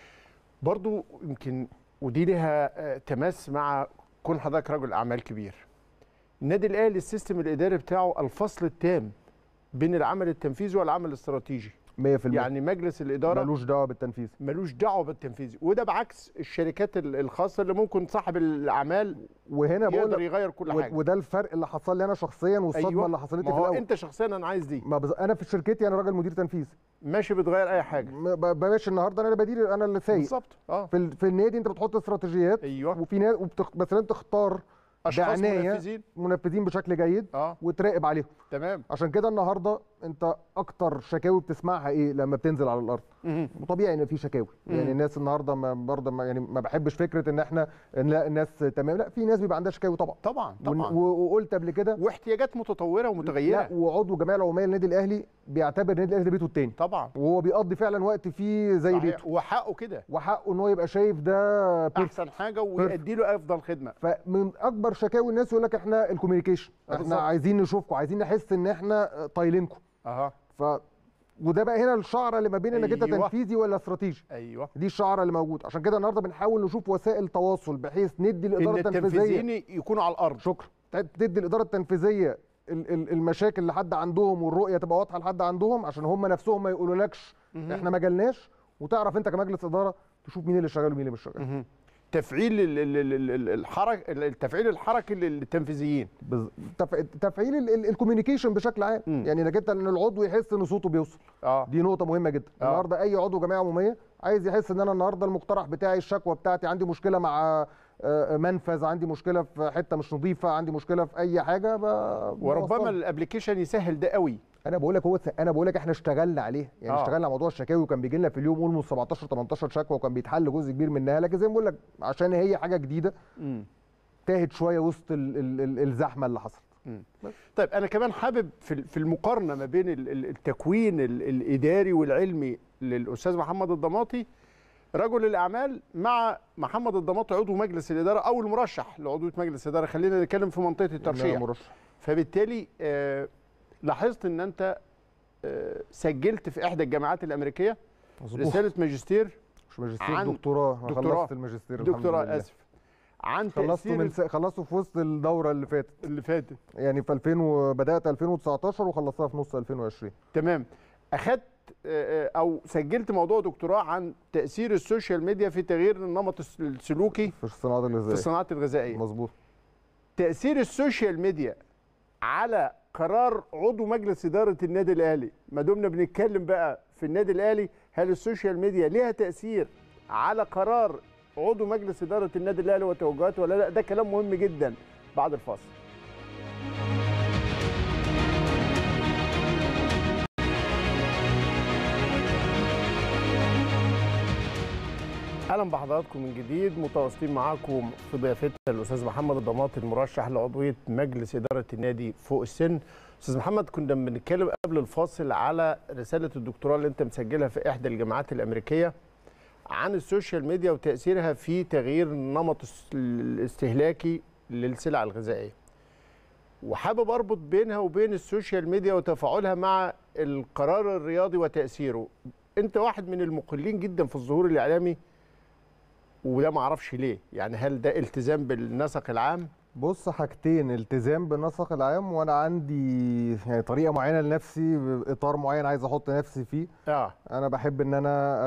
برضو يمكن ودي لها آه، تماس مع كون حضرتك رجل اعمال كبير النادي الاهلي السيستم الاداري بتاعه الفصل التام بين العمل التنفيذي والعمل الاستراتيجي 100% يعني مجلس الاداره ملوش دعوه بالتنفيذ ملوش دعوه بالتنفيذي وده بعكس الشركات ال- الخاصه اللي ممكن صاحب الاعمال وهنا بقول يقدر لك يغير كل و- حاجه وده الفرق اللي حصل لي انا شخصيا والصدمه أيوة. اللي حصلت لي ما في هو الاول انت شخصيا انا عايز دي ما بز... انا في شركتي انا راجل مدير تنفيذي ماشي بتغير اي حاجه م- ب- بلاش النهارده انا اللي بدير انا اللي سايق بالظبط اه في, ال... في النادي انت بتحط استراتيجيات ايوه وفي ناس وبتخ... بس انت تختار اشخاص بعناية. منفذين منفذين بشكل جيد اه وتراقب عليهم تمام عشان كده النهارده انت اكتر شكاوي بتسمعها ايه لما بتنزل على الارض مهم. وطبيعي ان في شكاوي مم. يعني الناس النهارده ما برضه ما يعني ما بحبش فكره ان احنا إن لا الناس تمام لا في ناس بيبقى عندها شكاوي طبعا طبعا ون- طبعا و- وقلت قبل كده واحتياجات متطوره ومتغيره لا وعضو الجمعيه العموميه للنادي الاهلي بيعتبر النادي الاهلي ده بيته التاني طبعا وهو بيقضي فعلا وقت فيه زي صحيح. بيته وحقه كده وحقه ان هو يبقى شايف ده بيرفكت احسن حاجه ويدي له افضل خدمه فمن اكبر شكاوي الناس يقول لك احنا الكوميونيكيشن آه، احنا بالظبط. عايزين نشوفكم عايزين نحس ان احنا طايلينكم اها ف وده بقى هنا الشعره اللي ما بين انك انت أيوة. تنفيذي ولا استراتيجي ايوه دي الشعره اللي موجود عشان كده النهارده بنحاول نشوف وسائل تواصل بحيث ندي ان الاداره التنفيذيه التنفيذيين يكونوا على الارض شكرا تدي الاداره التنفيذيه ال- ال- المشاكل اللي حد عندهم والرؤيه تبقى واضحه لحد عندهم عشان هم نفسهم ما يقولولكش مهم. احنا ما جالناش وتعرف انت كمجلس اداره تشوف مين اللي شغال ومين اللي مش شغال مهم. تفعيل ال- ال- ال- ال- الحركه التفعيل الحركي للتنفيذيين بز- تف- تفعيل ال- ال- الكوميونيكيشن بشكل عام مم. يعني انك انت ان العضو يحس ان صوته بيوصل اه دي نقطه مهمه جدا آه. النهارده اي عضو جمعيه عموميه عايز يحس ان انا النهارده المقترح بتاعي الشكوى بتاعتي عندي مشكله مع آه، منفذ عندي مشكله في حته مش نظيفه عندي مشكله في اي حاجه ب... وربما بوصلها. الابلكيشن يسهل ده قوي انا بقول لك هو انا بقول لك احنا اشتغلنا عليه يعني آه. اشتغلنا على موضوع الشكاوي وكان بيجي لنا في اليوم قول من 17 18 شكوى وكان بيتحل جزء كبير منها لكن زي ما بقول لك عشان هي حاجه جديده تاهت شويه وسط ال ال ال الزحمه اللي حصلت طيب انا كمان حابب في ال- في المقارنه ما بين ال- ال- التكوين ال- الاداري والعلمي للاستاذ محمد الضماطي رجل الاعمال مع محمد الضماطي عضو مجلس الاداره او المرشح لعضويه مجلس الاداره خلينا نتكلم في منطقه إنها الترشيح مرشح. فبالتالي آه، لاحظت ان انت آه، سجلت في احدى الجامعات الامريكيه مظبوط. رساله ماجستير مش ماجستير عن دكتوراه أنا دكتوراه. خلصت الماجستير الحمد دكتوراه لله. اسف عن خلصته تاثير من س... خلصته في وسط الدوره اللي فاتت اللي فاتت يعني في 2000 و... بدات 2019 وخلصتها في نص 2020 تمام اخدت آه، آه، او سجلت موضوع دكتوراه عن تاثير السوشيال ميديا في تغيير النمط الس- السلوكي في الصناعات في الغذائيه الصناعات الغذائيه مظبوط تاثير السوشيال ميديا على قرار عضو مجلس اداره النادي الاهلي ما دمنا بنتكلم بقى في النادي الاهلي هل السوشيال ميديا ليها تاثير على قرار عضو مجلس اداره النادي الاهلي وتوجهاته ولا لا ده كلام مهم جدا بعد الفاصل اهلا بحضراتكم من جديد متواصلين معاكم في ضيافتنا الاستاذ محمد الضماطي المرشح لعضويه مجلس اداره النادي فوق السن استاذ محمد كنا بنتكلم قبل الفاصل على رساله الدكتوراه اللي انت مسجلها في احدى الجامعات الامريكيه عن السوشيال ميديا وتاثيرها في تغيير النمط الاستهلاكي للسلع الغذائيه وحابب اربط بينها وبين السوشيال ميديا وتفاعلها مع القرار الرياضي وتاثيره انت واحد من المقلين جدا في الظهور الاعلامي وده ما اعرفش ليه يعني هل ده التزام بالنسق العام بص حاجتين التزام بالنسق العام وانا عندي يعني طريقه معينه لنفسي اطار معين عايز احط نفسي فيه اه انا بحب ان انا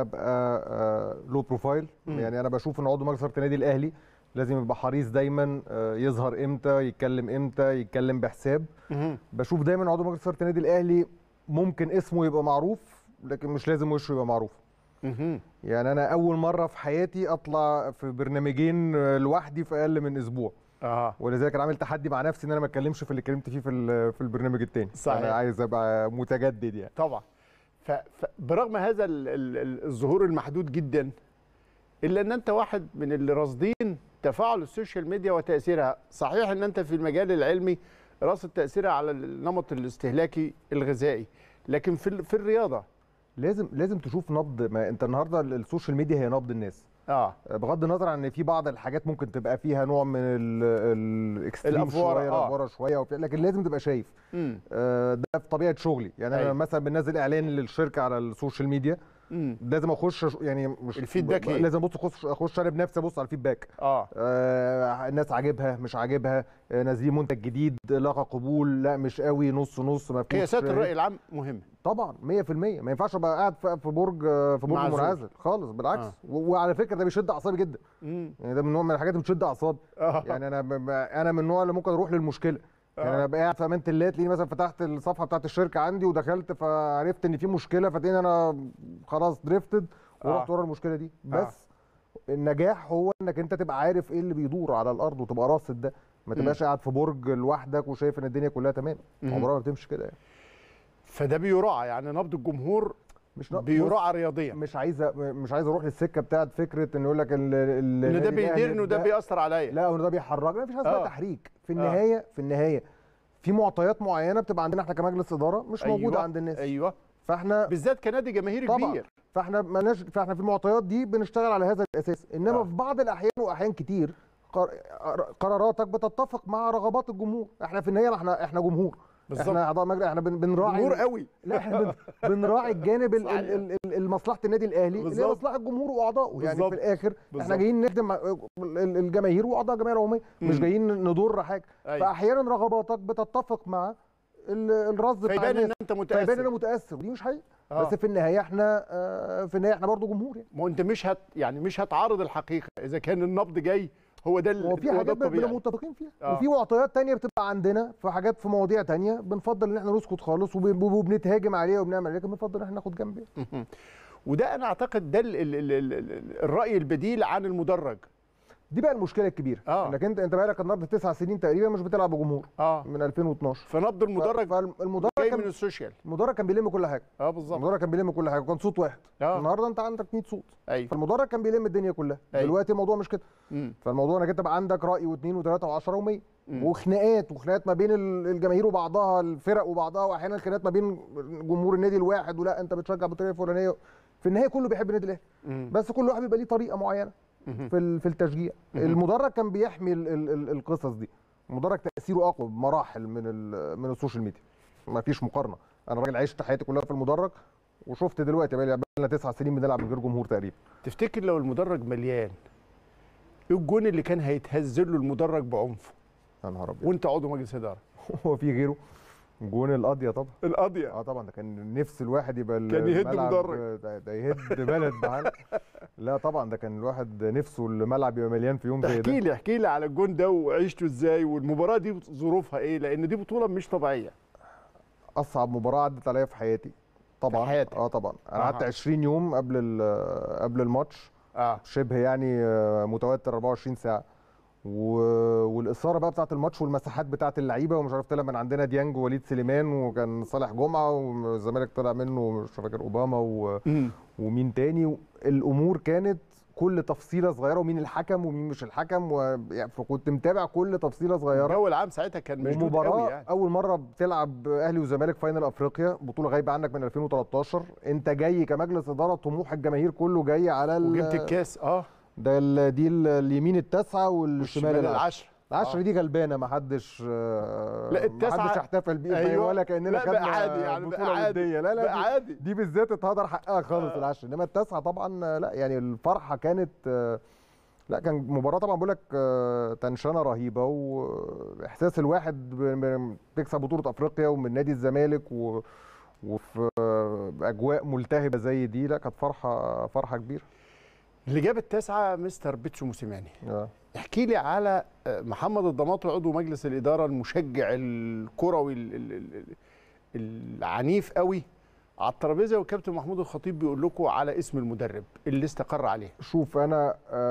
ابقى لو بروفايل مم. يعني انا بشوف ان عضو مجلس اداره النادي الاهلي لازم يبقى حريص دايما آه، يظهر امتى يتكلم امتى يتكلم بحساب مهم. بشوف دايما عضو مجلس اداره النادي الاهلي ممكن اسمه يبقى معروف لكن مش لازم وشه يبقى معروف مهم. يعني انا اول مره في حياتي اطلع في برنامجين آه، لوحدي في اقل من اسبوع اه ولذلك انا عامل تحدي مع نفسي ان انا ما اتكلمش في اللي اتكلمت فيه في ال- في البرنامج التاني صحيح. انا عايز ابقى متجدد يعني طبعا ف- فبرغم هذا ال- ال- ال- الظهور المحدود جدا الا ان انت واحد من اللي راصدين تفاعل السوشيال ميديا وتاثيرها صحيح ان انت في المجال العلمي راصد تاثيرها على النمط الاستهلاكي الغذائي لكن في ال- في الرياضه لازم لازم تشوف نبض ما انت النهارده ال- السوشيال ميديا هي نبض الناس اه بغض النظر عن ان في بعض الحاجات ممكن تبقى فيها نوع من الاكستريم الأفوارة، شويه آه. الافوره شويه وبتاع، لكن لازم تبقى شايف امم آه، ده في طبيعه شغلي يعني انا أيوة. مثلا بننزل اعلان للشركه على السوشيال ميديا امم لازم اخش أش- يعني مش الفيدباك ب- إيه؟ لازم ابص اخش اخش انا بنفسي ابص على الفيدباك اه آه الناس عاجبها مش عاجبها آه نازلين منتج جديد لقى قبول لا مش قوي نص نص ما فيهوش قياسات الراي العام مهمه طبعا 100% ما ينفعش ابقى قاعد في في برج آه، في برج معزول. منعزل خالص بالعكس آه. و- وعلى فكره ده بيشد اعصابي جدا امم يعني ده من نوع من الحاجات اللي بتشد اعصابي اه يعني انا ب- ب- انا من النوع اللي ممكن اروح للمشكله يعني آه. انا بقى قاعد في امانه الله تلاقيني مثلا فتحت الصفحه بتاعت الشركه عندي ودخلت فعرفت ان في مشكله فتلاقيني انا خلاص دريفتد ورحت آه. ورا المشكله دي آه. بس النجاح هو انك انت تبقى عارف ايه اللي بيدور على الارض وتبقى راصد ده ما مم. تبقاش قاعد في برج لوحدك وشايف ان الدنيا كلها تمام مم. عمرها ما بتمشي كده يعني فده بيراعى يعني نبض الجمهور مش ن- بيراعى رياضيا مش عايز أ- مش عايز اروح للسكه بتاعت فكره ان يقول لك ال- ال- ان ده النادي الأهلي بيديرني وده ده- بيأثر عليا لا وده بيحركنا مفيش حاجه اسمها آه. تحريك في النهايه في النهايه في معطيات معينه بتبقى عندنا احنا كمجلس اداره مش أيوة. موجوده عند الناس ايوه فاحنا بالذات كنادي جماهيري طبعا كبير فاحنا مالناش فاحنا في المعطيات دي بنشتغل على هذا الاساس انما آه. في بعض الاحيان واحيان كتير قر- قراراتك بتتفق مع رغبات الجمهور احنا في النهايه احنا احنا جمهور بالظبط احنا اعضاء مجلس احنا بن- بنراعي جمهور قوي لا احنا بن- بنراعي الجانب ال- صحيح. ال- ال- ال- مصلحه النادي الاهلي اللي هي بالظبط. مصلحه الجمهور واعضائه يعني بالظبط. في الاخر بالظبط. احنا جايين نخدم ال- ال- الجماهير واعضاء الجمعيه العموميه مش مم. جايين نضر حاجه أيوة. فاحيانا رغباتك بتتفق مع ال- الرصد بتاع فيبان ان الناس انت فيبان ان انا متاثر متاثر ودي مش حقيقه آه. بس في النهايه احنا آه، في النهايه احنا برضه جمهور يعني ما هو انت مش هت يعني مش هتعارض الحقيقه اذا كان النبض جاي هو ده ال- هو في هو ده حاجات بنبقى الطبيعي متفقين فيها آه. وفي معطيات تانية بتبقى عندنا في حاجات في مواضيع تانية بنفضل ان احنا نسكت خالص وب- وبنتهاجم عليها وبنعمل عليها لكن بنفضل ان احنا ناخد جنب يعني. وده انا اعتقد ده ال ال ال ال ال الراي البديل عن المدرج دي بقى المشكله الكبيره آه. انك انت انت بقالك النهارده تسع سنين تقريبا مش بتلعب بجمهور اه من 2012 فنبض المدرج فالمدرج جاي كان من السوشيال المدرج كان بيلم كل حاجه اه بالظبط المدرج كان بيلم كل حاجه وكان صوت واحد اه النهارده انت عندك 100 صوت ايوه فالمدرج كان بيلم الدنيا كلها أيوة. دلوقتي الموضوع مش كده مم. فالموضوع انك انت بقى عندك راي واثنين وثلاثه وعشرة و100 مم. وخناقات وخناقات ما بين ال- الجماهير وبعضها الفرق وبعضها واحيانا خناقات ما بين جمهور النادي الواحد ولا انت بتشجع بالطريقه الفلانيه في النهايه كله بيحب النادي الاهلي مم. بس كل واحد بيبقى ليه طريقه معينه مم. في ال- في التشجيع المدرج كان بيحمي ال- ال- ال- القصص دي المدرج تاثيره اقوى بمراحل من ال- من السوشيال ميديا ما فيش مقارنه انا راجل عشت حياتي كلها في المدرج وشفت دلوقتي بقى لنا تسع سنين بنلعب من غير جمهور تقريبا تفتكر لو المدرج مليان ايه الجون اللي كان هيتهز له المدرج بعنف يا نهار ابيض وانت عضو مجلس اداره هو في غيره جون القضيه طبعا القضيه اه طبعا ده كان نفس الواحد يبقى كان يهد الملعب مدرج. ده, ده يهد بلد بحال لا طبعا ده كان الواحد نفسه الملعب يبقى مليان في يوم زي احكي ده لي احكي لي على الجون ده وعيشته ازاي والمباراه دي ظروفها ايه لان دي بطوله مش طبيعيه اصعب مباراه عدت عليا في حياتي طبعا في حياتك. اه طبعا انا أها. قعدت 20 يوم قبل ال- قبل الماتش اه شبه يعني آه، متوتر 24 ساعه و... والاثاره بقى بتاعه الماتش والمساحات بتاعه اللعيبه ومش عارف طلع من عندنا ديانج ووليد سليمان وكان صالح جمعه والزمالك طلع منه مش فاكر اوباما و... ومين تاني الامور كانت كل تفصيله صغيره ومين الحكم ومين مش الحكم و... يعني فكنت متابع كل تفصيله صغيره الجو العام ساعتها كان مشدود ومباراه قوي يعني اول مره بتلعب اهلي وزمالك فاينل افريقيا بطوله غايبه عنك من 2013 انت جاي كمجلس اداره طموح الجماهير كله جاي على ال... وجبت الكاس اه ده ال... دي ال- اليمين التاسعه والشمال والشمال العشره العشر العشرة آه. دي غلبانه ما حدش آه، لا، التاسعة- ما حدش احتفل بيها أيوة. ولا كاننا لا بقى خدنا عادي يعني بقى بطوله عادي. وديه لا لا بقى دي- عادي دي بالذات اتهدر حقها خالص آه. العشرة انما التاسعه طبعا آه، لا يعني الفرحه كانت آه، لا كان مباراه طبعا بقول لك آه، تنشنه رهيبه واحساس الواحد ب- ب- بيكسب بطوله افريقيا ومن نادي الزمالك و وفي آه، اجواء ملتهبه زي دي لا كانت فرحه فرحه كبيره اللي جاب التاسعه مستر بيتسو موسيماني آه. احكي لي على آه، محمد الضماطي عضو مجلس الاداره المشجع الكروي ال- ال- ال- ال- العنيف قوي على الترابيزه والكابتن محمود الخطيب بيقول لكم على اسم المدرب اللي استقر عليه شوف انا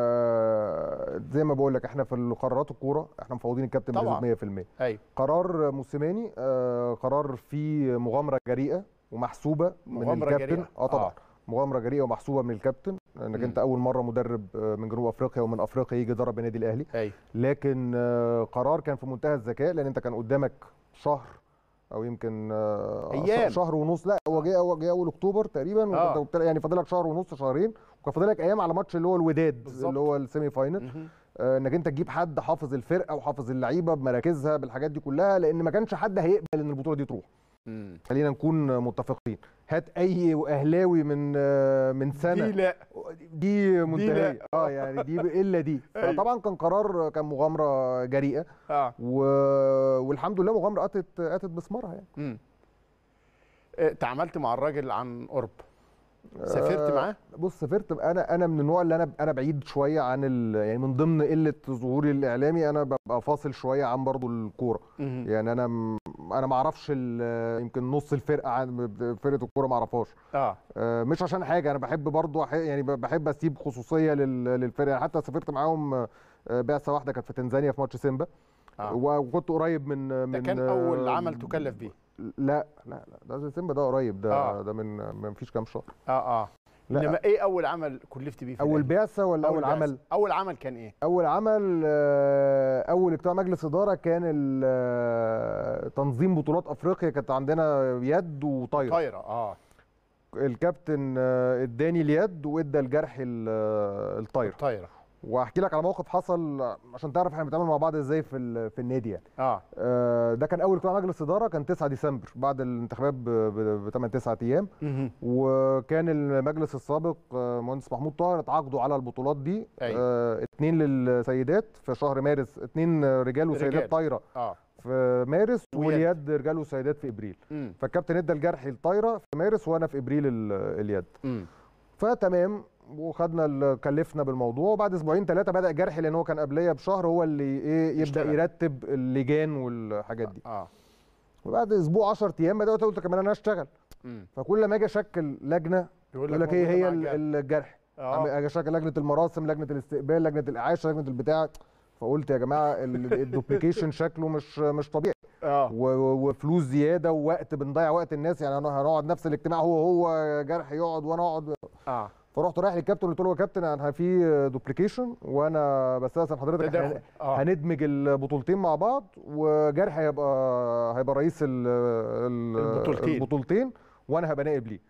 آه زي ما بقول لك احنا في القرارات الكوره احنا مفوضين الكابتن طبعاً. بنسبه 100% ايوه قرار موسيماني آه قرار فيه مغامره جريئه ومحسوبه من مغامرة الكابتن جريئة. اه طبعا آه. آه. مغامره جريئه ومحسوبه من الكابتن انك مم. انت اول مره مدرب آه، من جنوب افريقيا ومن افريقيا يجي يدرب النادي الاهلي ايوه لكن آه قرار كان في منتهى الذكاء لان انت كان قدامك شهر او يمكن آه أيام. شهر ونص لا هو جه هو جه اول اكتوبر تقريبا آه. وكنت يعني فاضلك شهر ونص شهرين وكان فاضلك ايام على ماتش اللي هو الوداد بالظبط. اللي هو السيمي فاينل مهم. آه، انك انت تجيب حد حافظ الفرقه وحافظ اللعيبه بمراكزها بالحاجات دي كلها لان ما كانش حد هيقبل ان البطوله دي تروح مم. خلينا نكون متفقين هات اي اهلاوي من آه، من دي سنه لا دي منتهيه لا. اه يعني دي الا دي أيوة. فطبعا كان قرار كان مغامره جريئه اه و... والحمد لله مغامره اتت اتت بثمارها يعني مم. آه، تعاملت مع الراجل عن قرب سافرت آه، معاه بص سافرت انا انا من النوع اللي انا انا بعيد شويه عن ال... يعني من ضمن قله ظهوري الاعلامي انا ببقى فاصل شويه عن برضو الكوره مهم. يعني انا م... انا ما اعرفش ال- يمكن نص الفرقه عن فرقه الكوره ما اعرفهاش اه آه، مش عشان حاجه انا بحب برضو أح- يعني ب- بحب اسيب خصوصيه لل... للفرقه يعني حتى سافرت معاهم آه، بعثه واحده كانت في تنزانيا في ماتش سيمبا اه و- وكنت قريب من ده من كان اول عمل تكلف بيه لا لا لا ده سيمبا ده قريب ده آه. ده من ما فيش كام شهر اه اه لا. انما ايه اول عمل كلفت بيه في اول الأهلي؟ بعثه ولا اول, بعثة. عمل اول عمل كان ايه اول عمل آه، اول اجتماع مجلس اداره كان ال- آه، تنظيم بطولات افريقيا كانت عندنا يد وطايره طايره اه الكابتن آه، اداني اليد وادى الجرح ال- آه، الطايره طايره واحكي لك على موقف حصل عشان تعرف احنا بنتعامل مع بعض ازاي في ال- في النادي يعني اه آه، ده كان اول اجتماع مجلس اداره كان 9 ديسمبر بعد الانتخابات ب 8 9 ايام مهم. وكان المجلس السابق آه، مهندس محمود طاهر اتعاقدوا على البطولات دي أيوة. آه، اتنين للسيدات في شهر مارس اتنين رجال رجال. وسيدات طايره اه في مارس ويد. واليد رجال وسيدات في ابريل امم فالكابتن ادى الجرح الطايره في مارس وانا في ابريل ال- اليد امم فتمام وخدنا ال- كلفنا بالموضوع وبعد اسبوعين ثلاثه بدا جرحي لان هو كان قبليه بشهر هو اللي ايه يبدا يشتغل. يرتب اللجان والحاجات دي اه وبعد اسبوع 10 ايام بدات قلت كمان انا اشتغل امم فكل ما اجي اشكل لجنه يقول لك ايه هي ال- الجرح اه اجي اشكل لجنه المراسم لجنه الاستقبال لجنه الاعاشه لجنه البتاع فقلت يا جماعه ال- الدوبليكيشن شكله مش مش طبيعي اه و- و- وفلوس زياده ووقت بنضيع وقت الناس يعني هن- هنقعد نفس الاجتماع هو هو جرح يقعد وانا اقعد اه فرحت رايح للكابتن قلت له يا كابتن انا في دوبليكيشن وانا بستاذن حضرتك تداخل هن- اه هندمج البطولتين مع بعض وجرح هيبقى هيبقى رئيس ال- ال- البطولتين. البطولتين وانا هبقى نائب ليه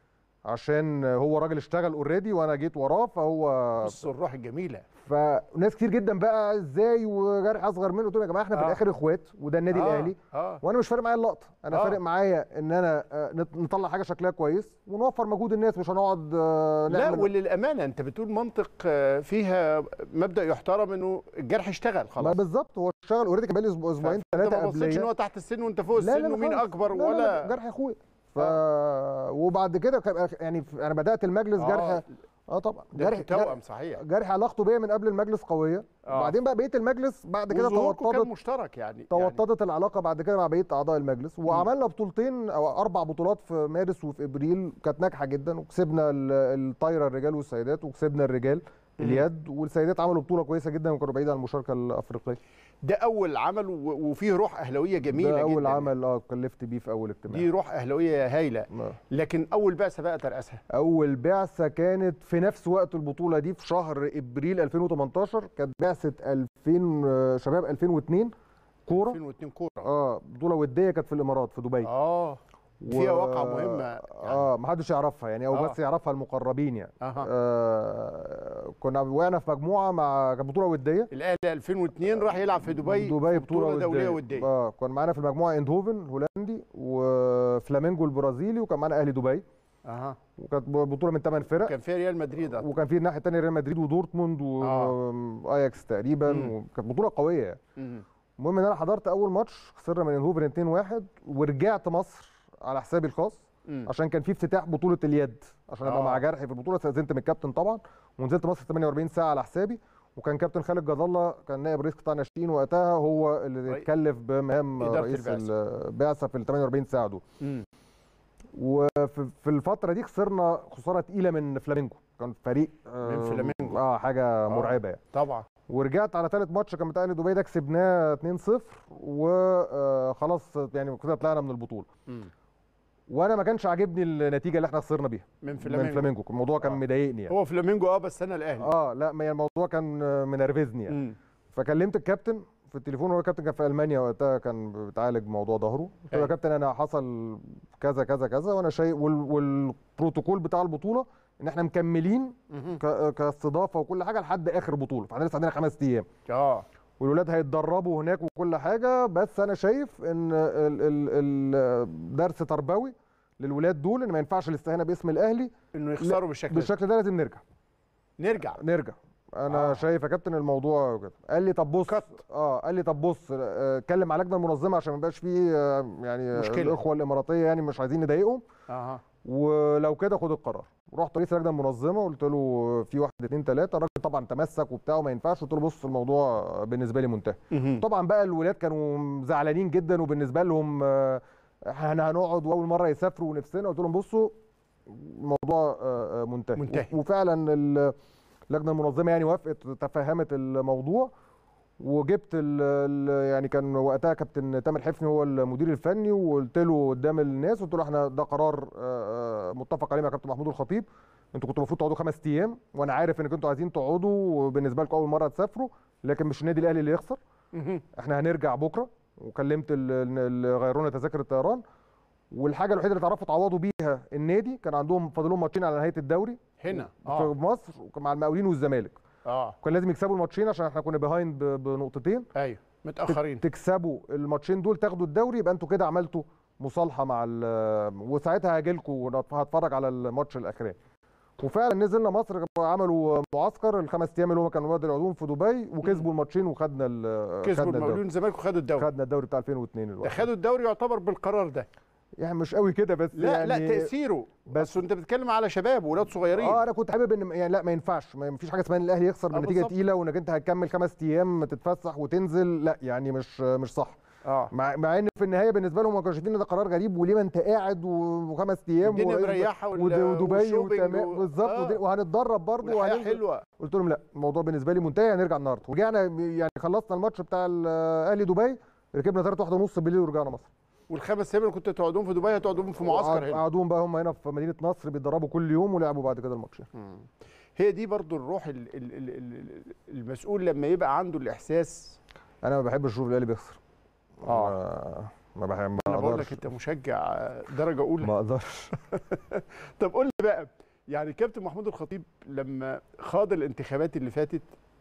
عشان هو راجل اشتغل اوريدي وانا جيت وراه فهو بص الروح الجميله فناس كتير جدا بقى ازاي وجرح اصغر منه قلت لهم يا جماعه احنا في آه. الاخر اخوات وده النادي آه، الاهلي اه وانا مش فارق معايا اللقطه انا آه. فارق معايا ان انا آه، نط- نطلع حاجه شكلها كويس ونوفر مجهود الناس مش هنقعد آه، لا نعمل وللامانه انت بتقول منطق آه، فيها مبدا يحترم انه الجرح اشتغل ما خلاص بالظبط هو اشتغل اوريدي كان بقالي أسبوع- اسبوعين فأنت ثلاثه ما بصيتش ان قبليه هو تحت السن وانت فوق السن ومين خالص. اكبر لا لا لا ولا جرح اخويا ف وبعد كده كان- يعني انا بدات المجلس آه، جرح اه طبعا ده جرح توأم صحيح جرح علاقته بيا من قبل المجلس قويه آه. وبعدين بقى بقيه المجلس بعد كده وظهوركم كان توطدت مشترك يعني يعني توطدت العلاقه بعد كده مع بقيه اعضاء المجلس وعملنا بطولتين او اربع بطولات في مارس وفي ابريل كانت ناجحه جدا وكسبنا ال- الطايره الرجال والسيدات وكسبنا الرجال اليد والسيدات عملوا بطوله كويسه جدا وكانوا بعيد عن المشاركه الافريقيه ده اول عمل و- وفيه روح اهلاويه جميله ده اول جدا عمل اه كلفت بيه في اول اجتماع دي روح اهلاويه هايله آه. لكن اول بعثه بقى ترأسها اول بعثه كانت في نفس وقت البطوله دي في شهر ابريل 2018 كانت بعثه 2000 آه، شباب 2002 كوره 2002 كوره اه بطوله وديه كانت في الامارات في دبي اه فيها واقعه مهمه يعني. اه ما حدش يعرفها يعني او آه. بس يعرفها المقربين يعني اها آه كنا وقعنا في مجموعه مع كانت بطوله وديه الاهلي 2002 راح يلعب في دبي دبي في بطوله, دوليه وديه اه كان معانا في المجموعه اندهوفن الهولندي وفلامينجو البرازيلي وكان معانا اهلي دبي اها وكانت بطوله من ثمان فرق كان فيها ريال مدريد أعتقد. وكان في الناحيه الثانيه ريال مدريد ودورتموند واياكس تقريبا مم. وكانت بطوله قويه يعني مم. المهم ان انا حضرت اول ماتش خسرنا من انهوفر 2-1 ورجعت مصر على حسابي الخاص مم. عشان كان في افتتاح بطوله اليد عشان ابقى آه. مع جرحي في البطوله استاذنت من الكابتن طبعا ونزلت مصر 48 ساعه على حسابي وكان كابتن خالد جد الله كان نائب رئيس قطاع ناشئين وقتها هو اللي رئي- اتكلف بمهام إدارة رئيس البعثة. البعثه في ال 48 ساعه دول مم. وفي في الفتره دي خسرنا خساره تقيله من فلامينجو كان فريق من فلامينجو. اه حاجه مرعبه يعني طبعا ورجعت على ثالث ماتش كان بتاع أهلي دبي ده كسبناه 2-0 وخلاص يعني كده طلعنا من البطوله مم. وانا ما كانش عاجبني النتيجه اللي احنا خسرنا بيها من من فلامينجو فلامينجو الموضوع كان آه. مضايقني يعني هو فلامينجو اه بس انا الاهلي اه لا ما الموضوع كان منرفزني يعني مم. فكلمت الكابتن في التليفون هو الكابتن كان في المانيا وقتها كان بيتعالج موضوع ظهره قلت له يا أيوة. كابتن انا حصل كذا كذا كذا وانا شايف وال والبروتوكول بتاع البطوله ان احنا مكملين مهم. ك- كاستضافه وكل حاجه لحد اخر بطوله فاحنا لسه عندنا خمس ايام اه والولاد هيتدربوا هناك وكل حاجه بس انا شايف ان ال- ال- ال- درس تربوي للولاد دول ان ما ينفعش الاستهانه باسم الاهلي انه يخسروا بالشكل ده بالشكل ده لازم نرجع نرجع نرجع انا آه. آه. شايف يا كابتن الموضوع كده قال لي طب بص كت. اه قال لي طب بص آه، اتكلم مع اللجنه المنظمه عشان ما يبقاش فيه آه، يعني مشكلة. الاخوه الاماراتيه يعني مش عايزين نضايقهم اها ولو كده خد القرار رحت رئيس اللجنه المنظمه قلت له في واحد اتنين تلاته الراجل طبعا تمسك وبتاع وما ينفعش قلت له بص الموضوع بالنسبه لي منتهي مهم. طبعا بقى الولاد كانوا زعلانين جدا وبالنسبه لهم آه، احنا هنقعد واول مره يسافروا ونفسنا قلت لهم بصوا الموضوع آه، آه، منتهي منتهي. وفعلا ال- اللجنه المنظمه يعني وافقت تفهمت الموضوع وجبت ال ال يعني كان وقتها كابتن تامر حفني هو المدير الفني وقلت له قدام الناس قلت له احنا ده قرار آه، آه، متفق عليه مع كابتن محمود الخطيب انتوا كنتوا المفروض تقعدوا خمس ايام وانا عارف انكم انتوا عايزين تقعدوا وبالنسبه لكم اول مره تسافروا لكن مش النادي الاهلي اللي يخسر مهم. احنا هنرجع بكره وكلمت ال- ال- اللي غيرونا تذاكر الطيران والحاجه الوحيده اللي تعرفوا تعوضوا بيها النادي كان عندهم فاضل لهم ماتشين على نهايه الدوري هنا في اه مصر مع المقاولين والزمالك اه كان لازم يكسبوا الماتشين عشان احنا كنا بيهايند بنقطتين ايوه متاخرين تكسبوا الماتشين دول تاخدوا الدوري يبقى انتوا كده عملتوا مصالحه مع ال- وساعتها هاجي لكم وهتفرج على الماتش الاخراني وفعلا نزلنا مصر عملوا معسكر الخمس ايام اللي هم كانوا وادي العلوم في دبي وكسبوا الماتشين وخدنا ال- كسبوا خدنا الدوري المقاولين الزمالك وخدوا الدوري خدنا الدوري بتاع 2002 ده الوقت خدوا الدوري يعتبر بالقرار ده يعني مش قوي كده بس لا يعني لا تاثيره بس انت بتتكلم على شباب واولاد صغيرين اه انا كنت حابب ان يعني لا ما ينفعش ما فيش حاجه اسمها ان الاهلي يخسر آه، بنتيجه بالظبط. تقيله وانك انت هتكمل خمس ايام تتفسح وتنزل لا يعني مش مش صح اه مع, مع ان في النهايه بالنسبه لهم ما كانوا شايفين ان ده قرار غريب وليه ما انت قاعد و- وخمس ايام الدنيا ورئيس- مريحه وال- ود- ودبي والشوبينج وتمام و- بالظبط آه. ودي- وهنتدرب برضه والحياه وهننزل حلوه قلت لهم لا الموضوع بالنسبه لي منتهي هنرجع النهارده ورجعنا يعني خلصنا الماتش بتاع الاهلي دبي ركبنا 3 واحده ونص بالليل ورجعنا مصر والخمس ايام اللي كنت تقعدون في دبي هتقعدون في معسكر هنا قعدوهم بقى هم هنا في مدينه نصر بيتدربوا كل يوم ولعبوا بعد كده الماتشين مم. هي دي برضو الروح ال- ال- ال- ال- المسؤول لما يبقى عنده الاحساس انا ما بحبش اشوف الاهلي بيخسر آه. ما- ما بحب ما انا أقدرش بقول اقدرش لك انت مشجع درجه اولى ما اقدرش طب قول لي بقى يعني كابتن محمود الخطيب لما خاض الانتخابات اللي فاتت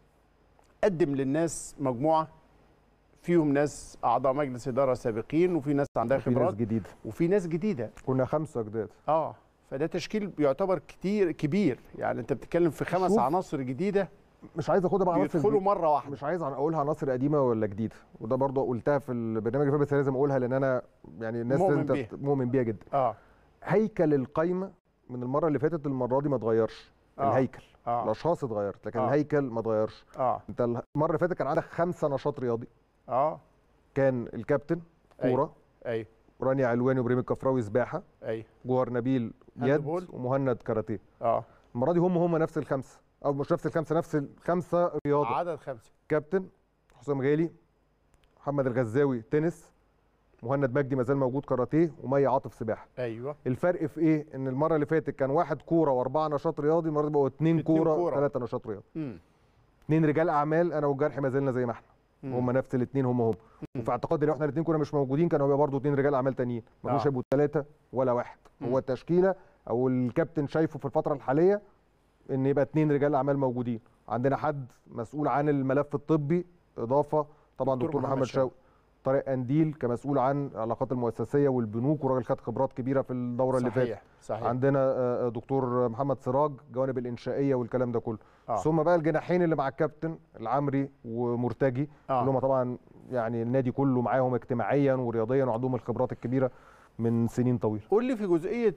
قدم للناس مجموعه فيهم ناس اعضاء مجلس اداره سابقين وفي ناس عندها في ناس خبرات جديده وفي ناس جديده كنا خمسه جداد اه فده تشكيل يعتبر كتير كبير يعني انت بتتكلم في خمس شوف، عناصر جديده مش عايز اخدها مع عناصر يدخلوا مره واحده مش عايز اقولها عناصر قديمه ولا جديده وده برضه قلتها في البرنامج اللي فات بس لازم اقولها لان انا يعني الناس مؤمن لازم بيها. تبقى مؤمن بيها جدا اه هيكل القايمه من المره اللي فاتت المره دي ما اتغيرش آه. الهيكل اه الاشخاص اتغيرت لكن آه. الهيكل ما اتغيرش اه انت المره اللي فاتت كان عندك خمسه نشاط رياضي اه كان الكابتن أيوة. كوره اي رانيا علواني وابراهيم الكفراوي سباحه اي جوهر نبيل يد هاندبول. ومهند كاراتيه اه المره دي هم هم نفس الخمسه او مش نفس الخمسه نفس الخمسه رياضه عدد خمسه كابتن حسام غالي محمد الغزاوي تنس مهند مجدي مازال موجود كاراتيه ومي عاطف سباحه ايوه الفرق في ايه ان المره اللي فاتت كان واحد كوره واربعه نشاط رياضي المره دي بقوا اتنين اتنين كوره كورة. ثلاثه نشاط رياضي امم اتنين رجال اعمال انا والجرح ما زلنا زي ما احنا مم. هم نفس الاثنين هم هم مم. وفي اعتقادي لو احنا الاثنين كنا مش موجودين كانوا هيبقى برضه اثنين رجال اعمال تانيين ما كانوش آه. هيبقوا ثلاثه ولا واحد مم. هو التشكيله او الكابتن شايفه في الفتره الحاليه ان يبقى اثنين رجال اعمال موجودين عندنا حد مسؤول عن الملف الطبي اضافه طبعا دكتور دكتور محمد محمد شوقي. شوقي طارق قنديل كمسؤول عن العلاقات المؤسسيه والبنوك وراجل خد خبرات كبيره في الدوره اللي فاتت صحيح صحيح عندنا آه، آه، دكتور محمد سراج جوانب الانشائيه والكلام ده كله آه. ثم بقى الجناحين اللي مع الكابتن العمري ومرتجي آه. اللي هم طبعا يعني النادي كله معاهم اجتماعيا ورياضيا وعندهم الخبرات الكبيره من سنين طويله قول لي في جزئيه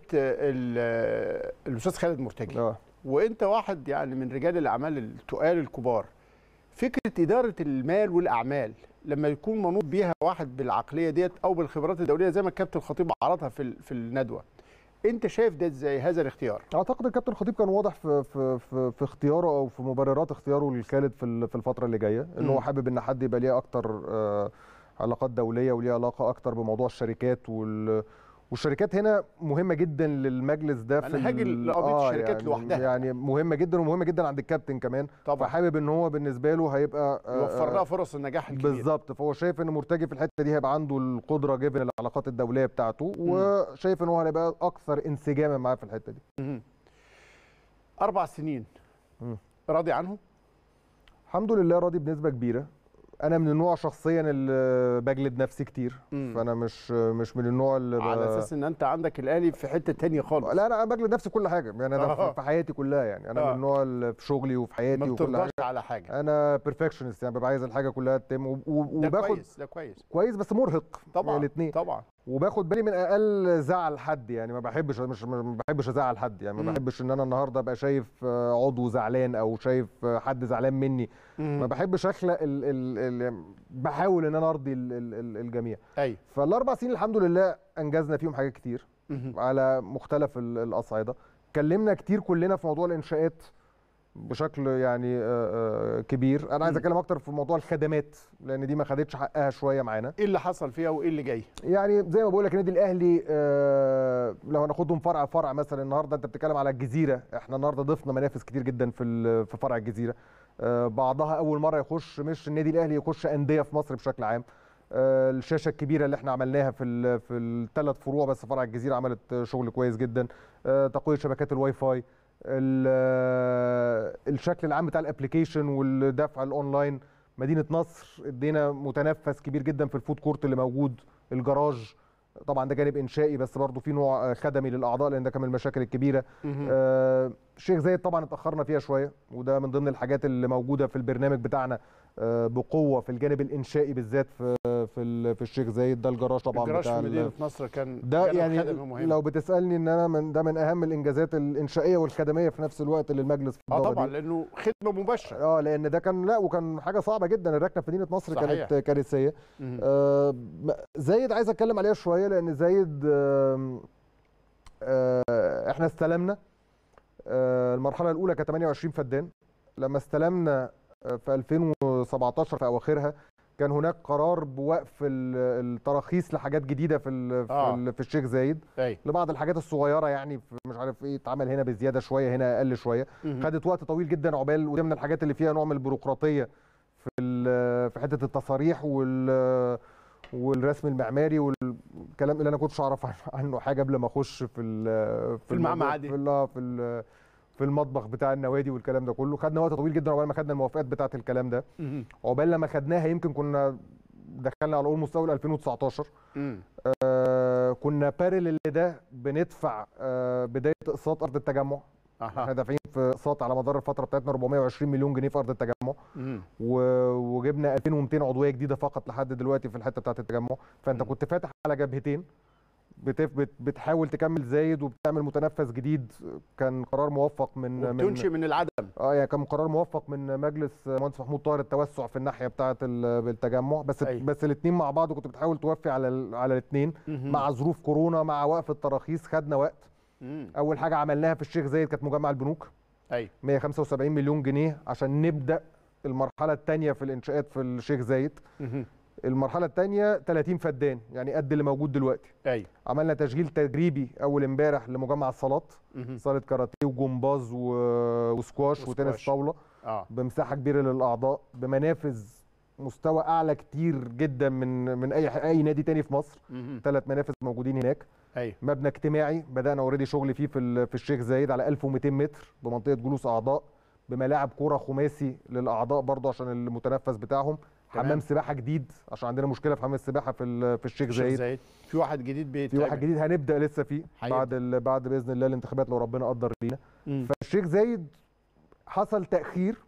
ال- الاستاذ خالد مرتجي اه وانت واحد يعني من رجال الاعمال التقال الكبار فكره اداره المال والاعمال لما يكون منوط بيها واحد بالعقليه ديت او بالخبرات الدوليه زي ما الكابتن الخطيب عرضها في ال- في الندوه انت شايف ده ازاي هذا الاختيار اعتقد الكابتن الخطيب كان واضح في في في, في اختياره او في مبررات اختياره لخالد في ال- في الفتره اللي جايه ان مم. هو حابب ان حد يبقى ليه اكتر آه، علاقات دوليه وليه علاقه اكتر بموضوع الشركات وال والشركات هنا مهمه جدا للمجلس ده في أنا هاجي ال- لقضية الشركات يعني لوحدها. يعني مهمه جدا ومهمه جدا عند الكابتن كمان طبعا فحابب ان هو بالنسبه له هيبقى آه، يوفر آه، لها فرص النجاح الكبير بالظبط فهو شايف ان مرتجي في الحته دي هيبقى عنده القدره جيفن العلاقات الدوليه بتاعته وشايف ان هو هيبقى اكثر انسجاما معاه في الحته دي مهم. اربع سنين مم. راضي عنهم الحمد لله راضي بنسبه كبيره انا من النوع شخصيا اللي بجلد نفسي كتير مم. فانا مش مش من النوع اللي ب- على اساس ان انت عندك الاهلي في حته تانية خالص لا انا بجلد نفسي في كل حاجه يعني انا آه. في- في حياتي كلها يعني انا آه. من النوع اللي في شغلي وفي حياتي ما وكل بترضاش حاجه على حاجه انا بيرفكشنست يعني ببقى عايز الحاجه كلها تتم وب- وب- ده وباخد كويس ده كويس كويس بس مرهق طبعا الاثنين طبعا وباخد بالي من اقل زعل حد يعني ما بحبش مش ما بحبش ازعل حد يعني مم. ما بحبش ان انا النهارده ابقى شايف آه، عضو زعلان او شايف آه، حد زعلان مني ما بحبش اخلق ال ال ال بحاول ان انا ارضي ال ال ال الجميع ايوه فالاربع سنين الحمد لله انجزنا فيهم حاجات كتير مهم. على مختلف ال- الاصعده اتكلمنا كتير كلنا في موضوع الانشاءات بشكل يعني آه، آه، كبير انا عايز مم. اتكلم اكتر في موضوع الخدمات لان دي ما خدتش حقها شويه معانا ايه اللي حصل فيها وايه اللي جاي يعني زي ما بقول لك النادي الاهلي آه، لو هناخدهم فرع فرع مثلا النهارده انت بتتكلم على الجزيره احنا النهارده ضفنا منافس كتير جدا في ال- في فرع الجزيره آه، بعضها اول مره يخش مش النادي الاهلي يخش انديه في مصر بشكل عام آه، الشاشه الكبيره اللي احنا عملناها في ال- في الثلاث فروع بس فرع الجزيره عملت شغل كويس جدا آه، تقويه شبكات الواي فاي ال- آه، الشكل العام بتاع الابلكيشن والدفع الاونلاين مدينه نصر ادينا متنفس كبير جدا في الفود كورت اللي موجود الجراج طبعا ده جانب انشائي بس برضه في نوع آه، خدمي للاعضاء لان ده كان من المشاكل الكبيره مهم. آه، الشيخ زايد طبعا اتاخرنا فيها شويه وده من ضمن الحاجات اللي موجوده في البرنامج بتاعنا آه، بقوه في الجانب الانشائي بالذات في في ال- في الشيخ زايد ده الجراج طبعا الجراج بتاع في ال- مدينه نصر كان ده جانب يعني خدمي مهم. لو بتسالني ان انا من ده من اهم الانجازات الانشائيه والخدميه في نفس الوقت اللي المجلس في اه الدورة طبعا دي. لانه خدمه مباشره اه لان ده كان لا وكان حاجه صعبه جدا الركنه في مدينه نصر صحيح. كانت كارثيه مهم. آه، م- زايد عايز اتكلم عليها شويه لان زايد آم، آه، احنا استلمنا آه، المرحله الاولى كانت 28 فدان لما استلمنا آه، في 2017 في اواخرها كان هناك قرار بوقف ال- التراخيص لحاجات جديده في ال- في, آه. ال- في الشيخ زايد ايوه لبعض الحاجات الصغيره يعني في مش عارف ايه اتعمل هنا بزياده شويه هنا اقل شويه مهم. خدت وقت طويل جدا عقبال ودي من الحاجات اللي فيها نوع من البيروقراطيه في ال- في حته التصاريح وال والرسم المعماري والكلام اللي انا كنتش اعرف عنه- عنه حاجه قبل ما اخش في ال- في الموضوع- المعمعة في ال- في ال- في المطبخ بتاع النوادي والكلام ده كله خدنا وقت طويل جدا عقبال ما خدنا الموافقات بتاعه الكلام ده مهم. عقبال لما خدناها يمكن كنا دخلنا على اول مستوى 2019 مم. آه كنا بارل ده بندفع آه بدايه اقساط ارض التجمع احنا اها دافعين في اقساط على مدار الفتره بتاعتنا 420 مليون جنيه في ارض التجمع مم. و- وجبنا 2200 عضويه جديده فقط لحد دلوقتي في الحته بتاعه التجمع فانت مم. كنت فاتح على جبهتين بتف بت بتحاول تكمل زايد وبتعمل متنفس جديد كان قرار موفق من من وبتنشئ من العدم اه يعني كان قرار موفق من مجلس مهندس محمود طاهر التوسع في الناحيه بتاعه ال- التجمع بس أيوة. بس الاثنين مع بعض كنت بتحاول توفي على ال- على الاثنين مهم. مع ظروف كورونا مع وقف التراخيص خدنا وقت مم. اول حاجه عملناها في الشيخ زايد كانت مجمع البنوك ايوه 175 مليون جنيه عشان نبدا المرحله الثانيه في الانشاءات في الشيخ زايد مهم. المرحله الثانيه 30 فدان يعني قد اللي موجود دلوقتي ايوه عملنا تشغيل تجريبي اول امبارح لمجمع الصالات مهم. صاله كاراتيه وجمباز و... وسكواش وتنس وسكواش. طاوله اه بمساحه كبيره للاعضاء بمنافذ مستوى اعلى كتير جدا من من اي اي نادي تاني في مصر مهم. ثلاث منافذ موجودين هناك ايوه مبنى اجتماعي بدانا اوريدي شغل فيه في ال- في الشيخ زايد على 1200 متر بمنطقه جلوس اعضاء بملاعب كوره خماسي للاعضاء برضه عشان المتنفس بتاعهم تمام. حمام سباحه جديد عشان عندنا مشكله في حمام السباحه في ال- في الشيخ الشيخ زايد زايد في واحد جديد في بيتعمل واحد جديد هنبدا لسه فيه هيبدأ. بعد ال- بعد باذن الله الانتخابات لو ربنا قدر لينا مم. فالشيخ زايد حصل تاخير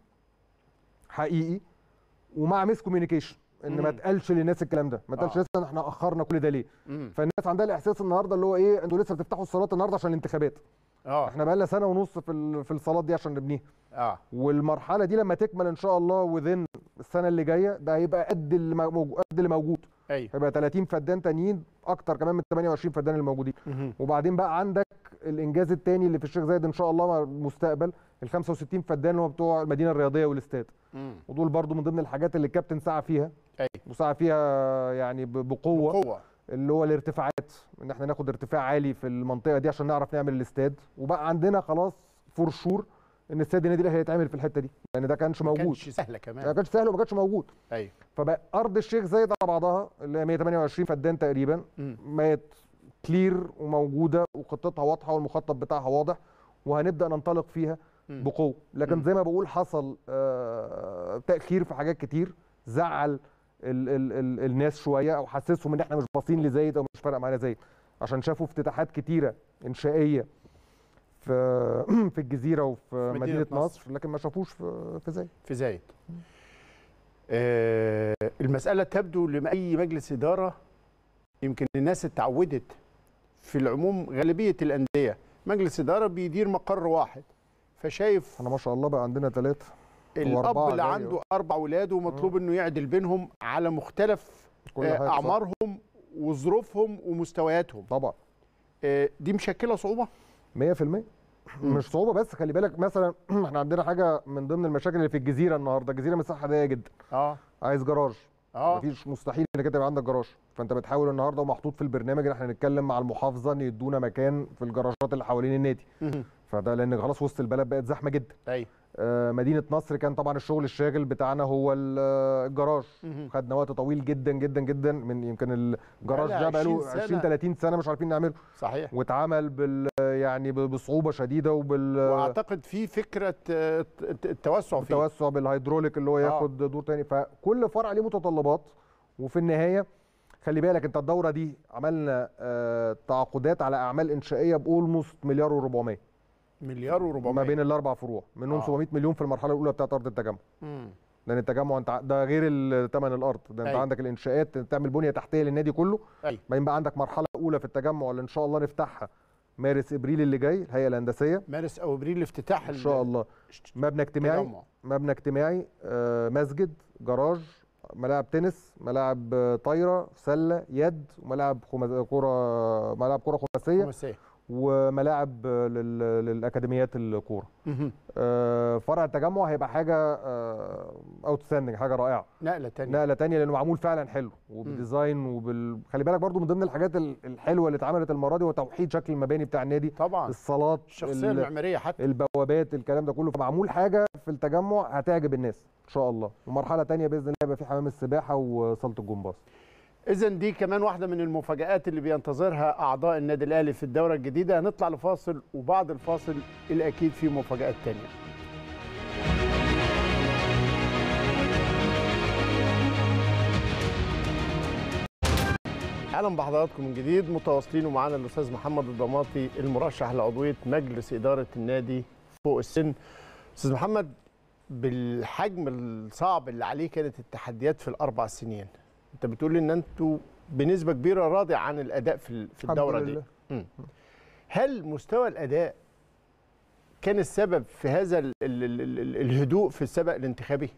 حقيقي ومع ميس كوميونيكيشن ان ما مم. اتقالش للناس الكلام ده ما اتقالش آه. لسه احنا اخرنا كل ده ليه مم. فالناس عندها الاحساس النهارده اللي هو ايه انتوا لسه بتفتحوا الصالات النهارده عشان الانتخابات اه احنا بقى لنا سنه ونص في ال- في الصالات دي عشان نبنيها اه والمرحله دي لما تكمل ان شاء الله وذن السنه اللي جايه ده هيبقى قد اللي موجود قد اللي موجود ايوه هيبقى 30 فدان تانيين اكتر كمان من 28 فدان اللي موجودين مهم. وبعدين بقى عندك الانجاز الثاني اللي في الشيخ زايد ان شاء الله مع المستقبل ال 65 فدان اللي هم بتوع المدينه الرياضيه والاستاد مم. ودول برضو من ضمن الحاجات اللي الكابتن سعى فيها ايوه وسعى فيها يعني ب- بقوه قوه اللي هو الارتفاعات ان احنا ناخد ارتفاع عالي في المنطقه دي عشان نعرف نعمل الاستاد وبقى عندنا خلاص فور شور ان استاد النادي الاهلي هيتعمل في الحته دي لان ده كانش ما موجود كانش سهله ما كمان كانش سهل وما كانش موجود ايوه فبقى ارض الشيخ زايد على بعضها اللي هي 128 فدان تقريبا مم. بقت كلير وموجوده وخطتها واضحه والمخطط بتاعها واضح وهنبدا ننطلق فيها مم. بقوه لكن مم. زي ما بقول حصل آه، تاخير في حاجات كتير زعل ال ال ال الناس شويه او حسسهم ان احنا مش باصين لزايد او مش فارقه معانا زايد عشان شافوا افتتاحات كتيره انشائيه في في الجزيره وفي مدينة مدينه, نصر. نصر لكن ما شافوش في في زايد في زايد آه المسألة تبدو لأي مجلس إدارة يمكن الناس اتعودت في العموم غالبية الأندية مجلس إدارة بيدير مقر واحد فشايف احنا ما شاء الله بقى عندنا ثلاثه الأب وأربعة اللي جاي عنده أربع أولاد ومطلوب إنه يعدل بينهم على مختلف كل آه حاجة صح. أعمارهم وظروفهم ومستوياتهم طبعا آه دي مشكلة صعوبة 100% مش صعوبه بس خلي بالك مثلا احنا عندنا حاجه من ضمن المشاكل اللي في الجزيره النهارده الجزيره مساحه ضيقه جدا اه عايز جراج اه مفيش مستحيل انك انت يبقى عندك جراج فانت بتحاول النهارده ومحطوط في البرنامج ان احنا نتكلم مع المحافظه ان يدونا مكان في الجراجات اللي حوالين النادي مهم. فده لان خلاص وسط البلد بقت زحمه جدا أيوه آه، مدينه نصر كان طبعا الشغل الشاغل بتاعنا هو ال- آه، الجراج مهم. خدنا وقت طويل جدا جدا جدا من يمكن الجراج بقالها ده بقاله 20 سنة. 20 30 سنه مش عارفين نعمله صحيح واتعمل بال يعني ب- بصعوبه شديده وبال واعتقد في فكره آه، التوسع فيه التوسع بالهيدروليك اللي هو آه. ياخد دور تاني فكل فرع ليه متطلبات وفي النهايه خلي بالك انت الدوره دي عملنا آه، تعاقدات على اعمال انشائيه باولموست مليار و400 مليار و400 ما بين الاربع فروع منهم آه. 700 مليون في المرحله الاولى بتاعت ارض التجمع لان التجمع انت ع- ده غير ال- ثمن الارض ده انت أيوة. عندك الانشاءات تعمل بنيه تحتيه للنادي كله ايوه بعدين بقى عندك مرحله اولى في التجمع اللي ان شاء الله نفتحها مارس ابريل اللي جاي الهيئه الهندسيه مارس او ابريل افتتاح ان شاء الله مبنى اجتماعي التجمع مبنى اجتماعي آه، مسجد جراج ملاعب تنس ملاعب آه، طايره سله يد وملاعب خماس- كره ملاعب كره خماسيه خماسية. وملاعب آه، لل- للاكاديميات الكوره مهم. آه، فرع التجمع هيبقى حاجه اوتستاندنج حاجه رائعه نقله تانية نقله تانية لانه معمول فعلا حلو وبديزاين وبال خلي بالك برضو من ضمن الحاجات ال- الحلوه اللي اتعملت المره دي هو توحيد شكل المباني بتاع النادي طبعا الصالات الشخصيه ال- المعماريه حتى البوابات الكلام ده كله فمعمول حاجه في التجمع هتعجب الناس ان شاء الله ومرحله تانية باذن الله يبقى في حمام السباحه وصاله الجمباز اذا دي كمان واحده من المفاجات اللي بينتظرها اعضاء النادي الاهلي في الدوره الجديده هنطلع لفاصل وبعد الفاصل الاكيد في مفاجات تانية اهلا بحضراتكم من جديد متواصلين ومعانا الاستاذ محمد الضماطي المرشح لعضويه مجلس اداره النادي فوق السن استاذ محمد بالحجم الصعب اللي عليه كانت التحديات في الاربع سنين انت بتقول ان انتوا بنسبه كبيره راضي عن الاداء في في الحمد الدوره دي لله. مم. هل مستوى الاداء كان السبب في هذا ال ال ال ال الهدوء في السبق الانتخابي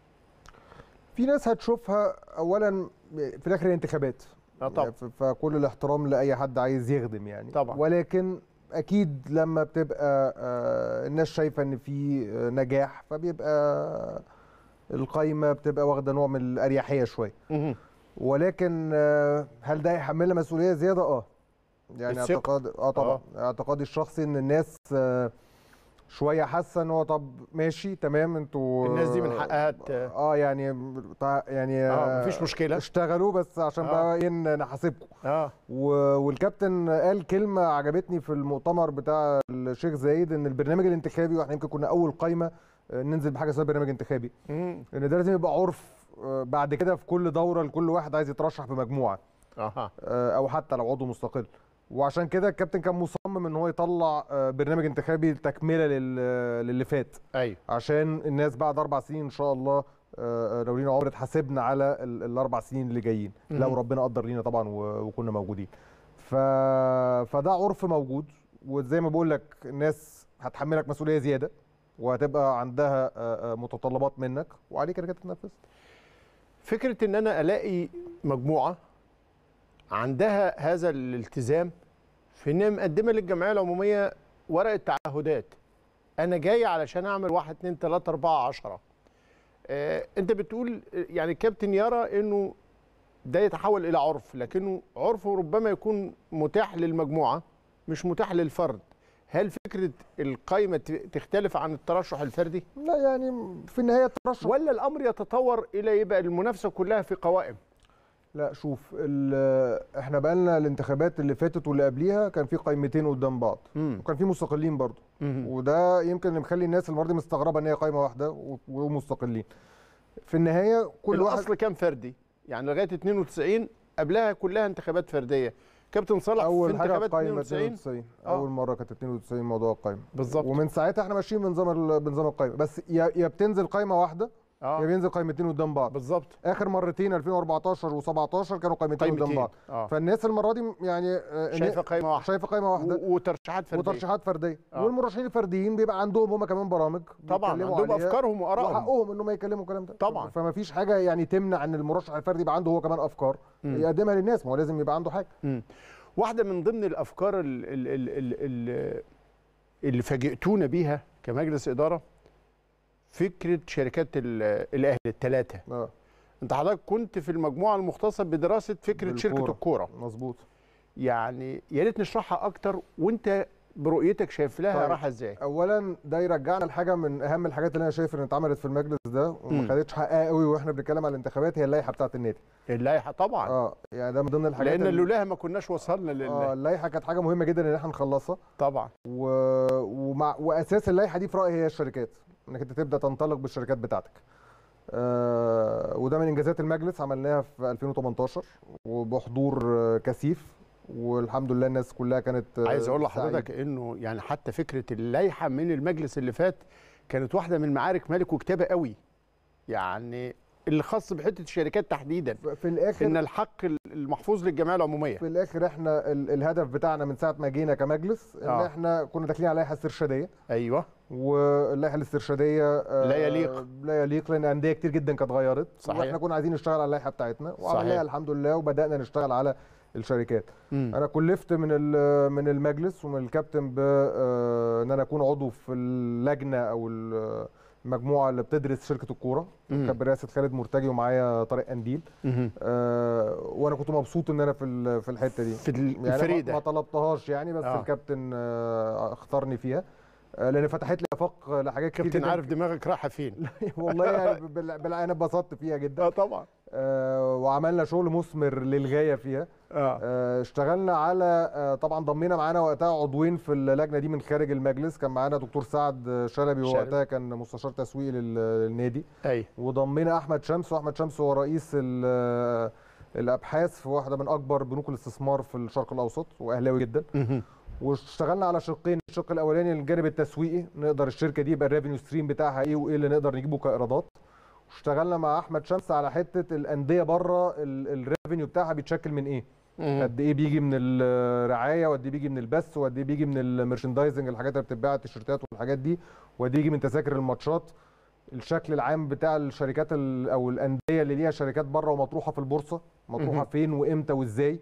في ناس هتشوفها اولا في الاخر هي انتخابات اه طبعا ف- فكل الاحترام لاي حد عايز يخدم يعني طبعا. ولكن اكيد لما بتبقى آه، الناس شايفه ان في آه، نجاح فبيبقى القايمه بتبقى واخده نوع من الاريحيه شويه مهم. ولكن آه، هل ده هيحملنا مسؤوليه زياده اه يعني الثقة. اعتقاد اه طبعا اعتقادي الشخصي ان الناس آه، شويه حاسه ان هو طب ماشي تمام انتوا الناس دي من حقها ت- اه يعني تع- يعني اه مفيش مشكله اشتغلوا بس عشان آه. بقى ايه نحاسبكم اه و- والكابتن قال كلمه عجبتني في المؤتمر بتاع الشيخ زايد ان البرنامج الانتخابي واحنا يمكن كنا اول قايمه آه، ننزل بحاجه اسمها برنامج انتخابي مم. ان ده لازم يبقى عرف آه، بعد كده في كل دوره لكل واحد عايز يترشح بمجموعه اها آه، او حتى لو عضو مستقل وعشان كده الكابتن كان مصمم ان هو يطلع آه، برنامج انتخابي تكمله لل- للي فات ايوه عشان الناس بعد اربع سنين ان شاء الله آه، آه، لو لينا عمر اتحاسبنا على ال- الاربع سنين اللي جايين لو مهم. ربنا قدر لينا طبعا و- وكنا موجودين ف... فده عرف موجود وزي ما بقول لك الناس هتحملك مسؤوليه زياده وهتبقى عندها آه، آه، متطلبات منك وعليك انك تنفذ فكره ان انا الاقي مجموعه عندها هذا الالتزام في ان هي مقدمه للجمعيه العموميه ورقه تعهدات انا جاي علشان اعمل واحد اتنين تلاته اربعه عشره آه انت بتقول آه، يعني الكابتن يرى انه ده يتحول الى عرف لكنه عرفه ربما يكون متاح للمجموعه مش متاح للفرد هل فكره القائمه ت- تختلف عن الترشح الفردي لا يعني في النهايه الترشح ولا الامر يتطور الى يبقى المنافسه كلها في قوائم لا شوف ال- احنا بقالنا الانتخابات اللي فاتت واللي قبليها كان في قائمتين قدام بعض مم. وكان في مستقلين برضه مم. وده يمكن اللي مخلي الناس المره دي مستغربه ان هي قائمه واحده و- ومستقلين في النهايه كل واحد الاصل كام فردي يعني لغايه 92 قبلها كلها انتخابات فرديه كابتن صالح في اول حاجه انتخابات قائمه 92 92 آه. اول مره كانت 92 موضوع القائمه بالظبط ومن ساعتها احنا ماشيين بنظام ال- بنظام القائمه بس يا يا بتنزل قائمه واحده يا اه بينزل قائمتين قدام بعض بالظبط اخر مرتين 2014 و17 كانوا قائمتين قدام قائمتين بعض اه فالناس المره دي يعني آه، شايفه قائمه واحده شايفه قائمه واحده و- وترشيحات فرديه وترشيحات فرديه آه. والمرشحين الفرديين بيبقى عندهم هم كمان برامج طبعا بيتكلموا عندهم عليها. افكارهم وارائهم وحقهم انهم يكلموا الكلام ده طبعاً. فما فيش حاجه يعني تمنع ان المرشح الفردي يبقى عنده هو كمان افكار مم. يقدمها للناس ما هو لازم يبقى عنده حاجه مم. واحده من ضمن الافكار ال- ال- ال- ال- ال- اللي فاجئتونا بيها كمجلس اداره فكره شركات ال- الاهلي الثلاثه اه انت حضرتك كنت في المجموعه المختصه بدراسه فكره شركه بالكورة. الكوره مظبوط يعني يا ريت نشرحها اكتر وانت برؤيتك شايف لها طيب. رايحه ازاي اولا ده يرجعنا لحاجه من اهم الحاجات اللي انا شايف ان اتعملت في المجلس ده مم. وما خدتش حقها قوي واحنا بنتكلم على الانتخابات هي اللائحه بتاعه النادي اللائحه طبعا اه يعني ده من ضمن الحاجات لان اللي- لولاها ما كناش وصلنا لل اه اللائحه كانت حاجه مهمه جدا ان احنا نخلصها طبعا و... ومع... واساس اللائحه دي في رايي هي الشركات انك انت تبدا تنطلق بالشركات بتاعتك آه وده من انجازات المجلس عملناها في 2018 وبحضور آه، كثيف والحمد لله الناس كلها كانت آه، عايز اقول سعيدة. لحضرتك انه يعني حتى فكره اللائحه من المجلس اللي فات كانت واحده من معارك ملك وكتابه قوي يعني اللي خاص بحته الشركات تحديدا في الاخر ان الحق المحفوظ للجمعيه العموميه في الاخر احنا ال... الهدف بتاعنا من ساعه ما جينا كمجلس ان آه. احنا كنا داخلين على لائحه استرشاديه ايوه واللائحه الاسترشاديه آه، لا يليق. لا يليق لان انديه كتير جدا كانت اتغيرت صحيح. واحنا كنا عايزين نشتغل على اللائحه بتاعتنا صحيح. وعملناها الحمد لله وبدانا نشتغل على الشركات مم. انا كلفت من ال- من المجلس ومن الكابتن ب آه، ان انا اكون عضو في اللجنه او ال- المجموعه اللي بتدرس شركه الكوره مم. كانت برئاسه خالد مرتجي ومعايا طارق قنديل مهم. آه، وانا كنت مبسوط ان انا في ال- في الحته دي في يعني أنا الفريده ما طلبتهاش يعني بس آه. آه. الكابتن آه، اختارني فيها آه، لان فتحت لي افاق لحاجات كتير كابتن جداً. عارف دماغك رايحه فين والله يعني بال- بال- انا اتبسطت فيها جدا اه طبعا آه، وعملنا شغل مثمر للغايه فيها اه آه، اشتغلنا على آه، طبعا ضمينا معانا وقتها عضوين في اللجنه دي من خارج المجلس كان معانا دكتور سعد شلبي شلبي. ووقتها كان مستشار تسويق لل- للنادي اي وضمينا احمد شمس واحمد شمس هو رئيس ال- الابحاث في واحده من اكبر بنوك الاستثمار في الشرق الاوسط واهلاوي جدا واشتغلنا على شقين الشق الاولاني الجانب التسويقي نقدر الشركه دي يبقى الريفينيو ستريم بتاعها ايه وايه اللي نقدر نجيبه كايرادات واشتغلنا مع احمد شمس على حته الانديه بره الريفينيو بتاعها بيتشكل من ايه قد ايه بيجي من الرعايه وقد ايه بيجي من البث وقد ايه بيجي من الميرشندايزنج الحاجات اللي بتتباع التيشيرتات والحاجات دي وقد ايه يجي من تذاكر الماتشات الشكل العام بتاع الشركات ال- او الانديه اللي ليها شركات بره ومطروحه في البورصه مطروحه مهم. فين وامتى وازاي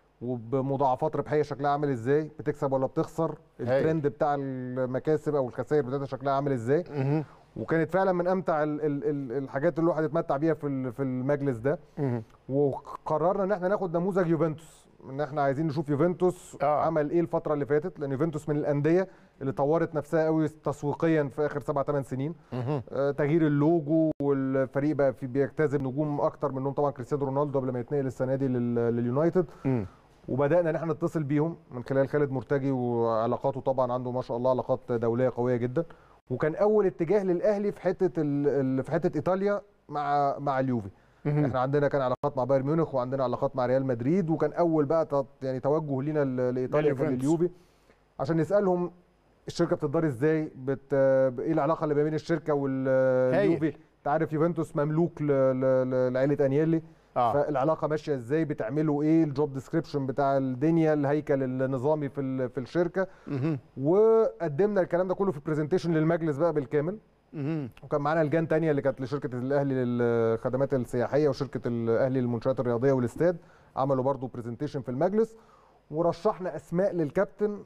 وبمضاعفات ربحيه شكلها عامل ازاي بتكسب ولا بتخسر الترند بتاع المكاسب او الخسائر بتاعتها شكلها عامل ازاي مهم. وكانت فعلا من امتع ال ال ال الحاجات اللي الواحد يتمتع بيها في ال- في المجلس ده مهم. وقررنا ان احنا ناخد نموذج يوفنتوس ان احنا عايزين نشوف يوفنتوس آه. آه. عمل ايه الفتره اللي فاتت لان يوفنتوس من الانديه اللي طورت نفسها قوي تسويقيا في اخر سبع ثمان سنين مهم. آه تغيير اللوجو والفريق بقى في بيجتذب نجوم اكتر منهم طبعا كريستيانو رونالدو قبل ما يتنقل السنه دي لل- لليونايتد مم. وبدانا ان احنا نتصل بيهم من خلال خالد مرتجي وعلاقاته طبعا عنده ما شاء الله علاقات دوليه قويه جدا وكان اول اتجاه للاهلي في حته ال- ال- في حته ايطاليا مع مع اليوفي مهم. احنا عندنا كان علاقات مع بايرن ميونخ وعندنا علاقات مع ريال مدريد وكان اول بقى ت- يعني توجه لينا ل- لايطاليا في لليوفنتوس. اليوفي عشان نسالهم الشركه بتدار ازاي بت... ايه العلاقه اللي ما بين الشركه واليوفي انت عارف يوفنتوس مملوك ل... ل... ل- لعائله انيلي اه فالعلاقه ماشيه ازاي بتعملوا ايه الجوب ديسكريبشن بتاع الدنيا الهيكل النظامي في ال... في الشركه مهم. وقدمنا الكلام ده كله في برزنتيشن للمجلس بقى بالكامل مهم. وكان معانا لجان تانية اللي كانت لشركه الاهلي للخدمات السياحيه وشركه الاهلي للمنشات الرياضيه والاستاد عملوا برضو برزنتيشن في المجلس ورشحنا اسماء للكابتن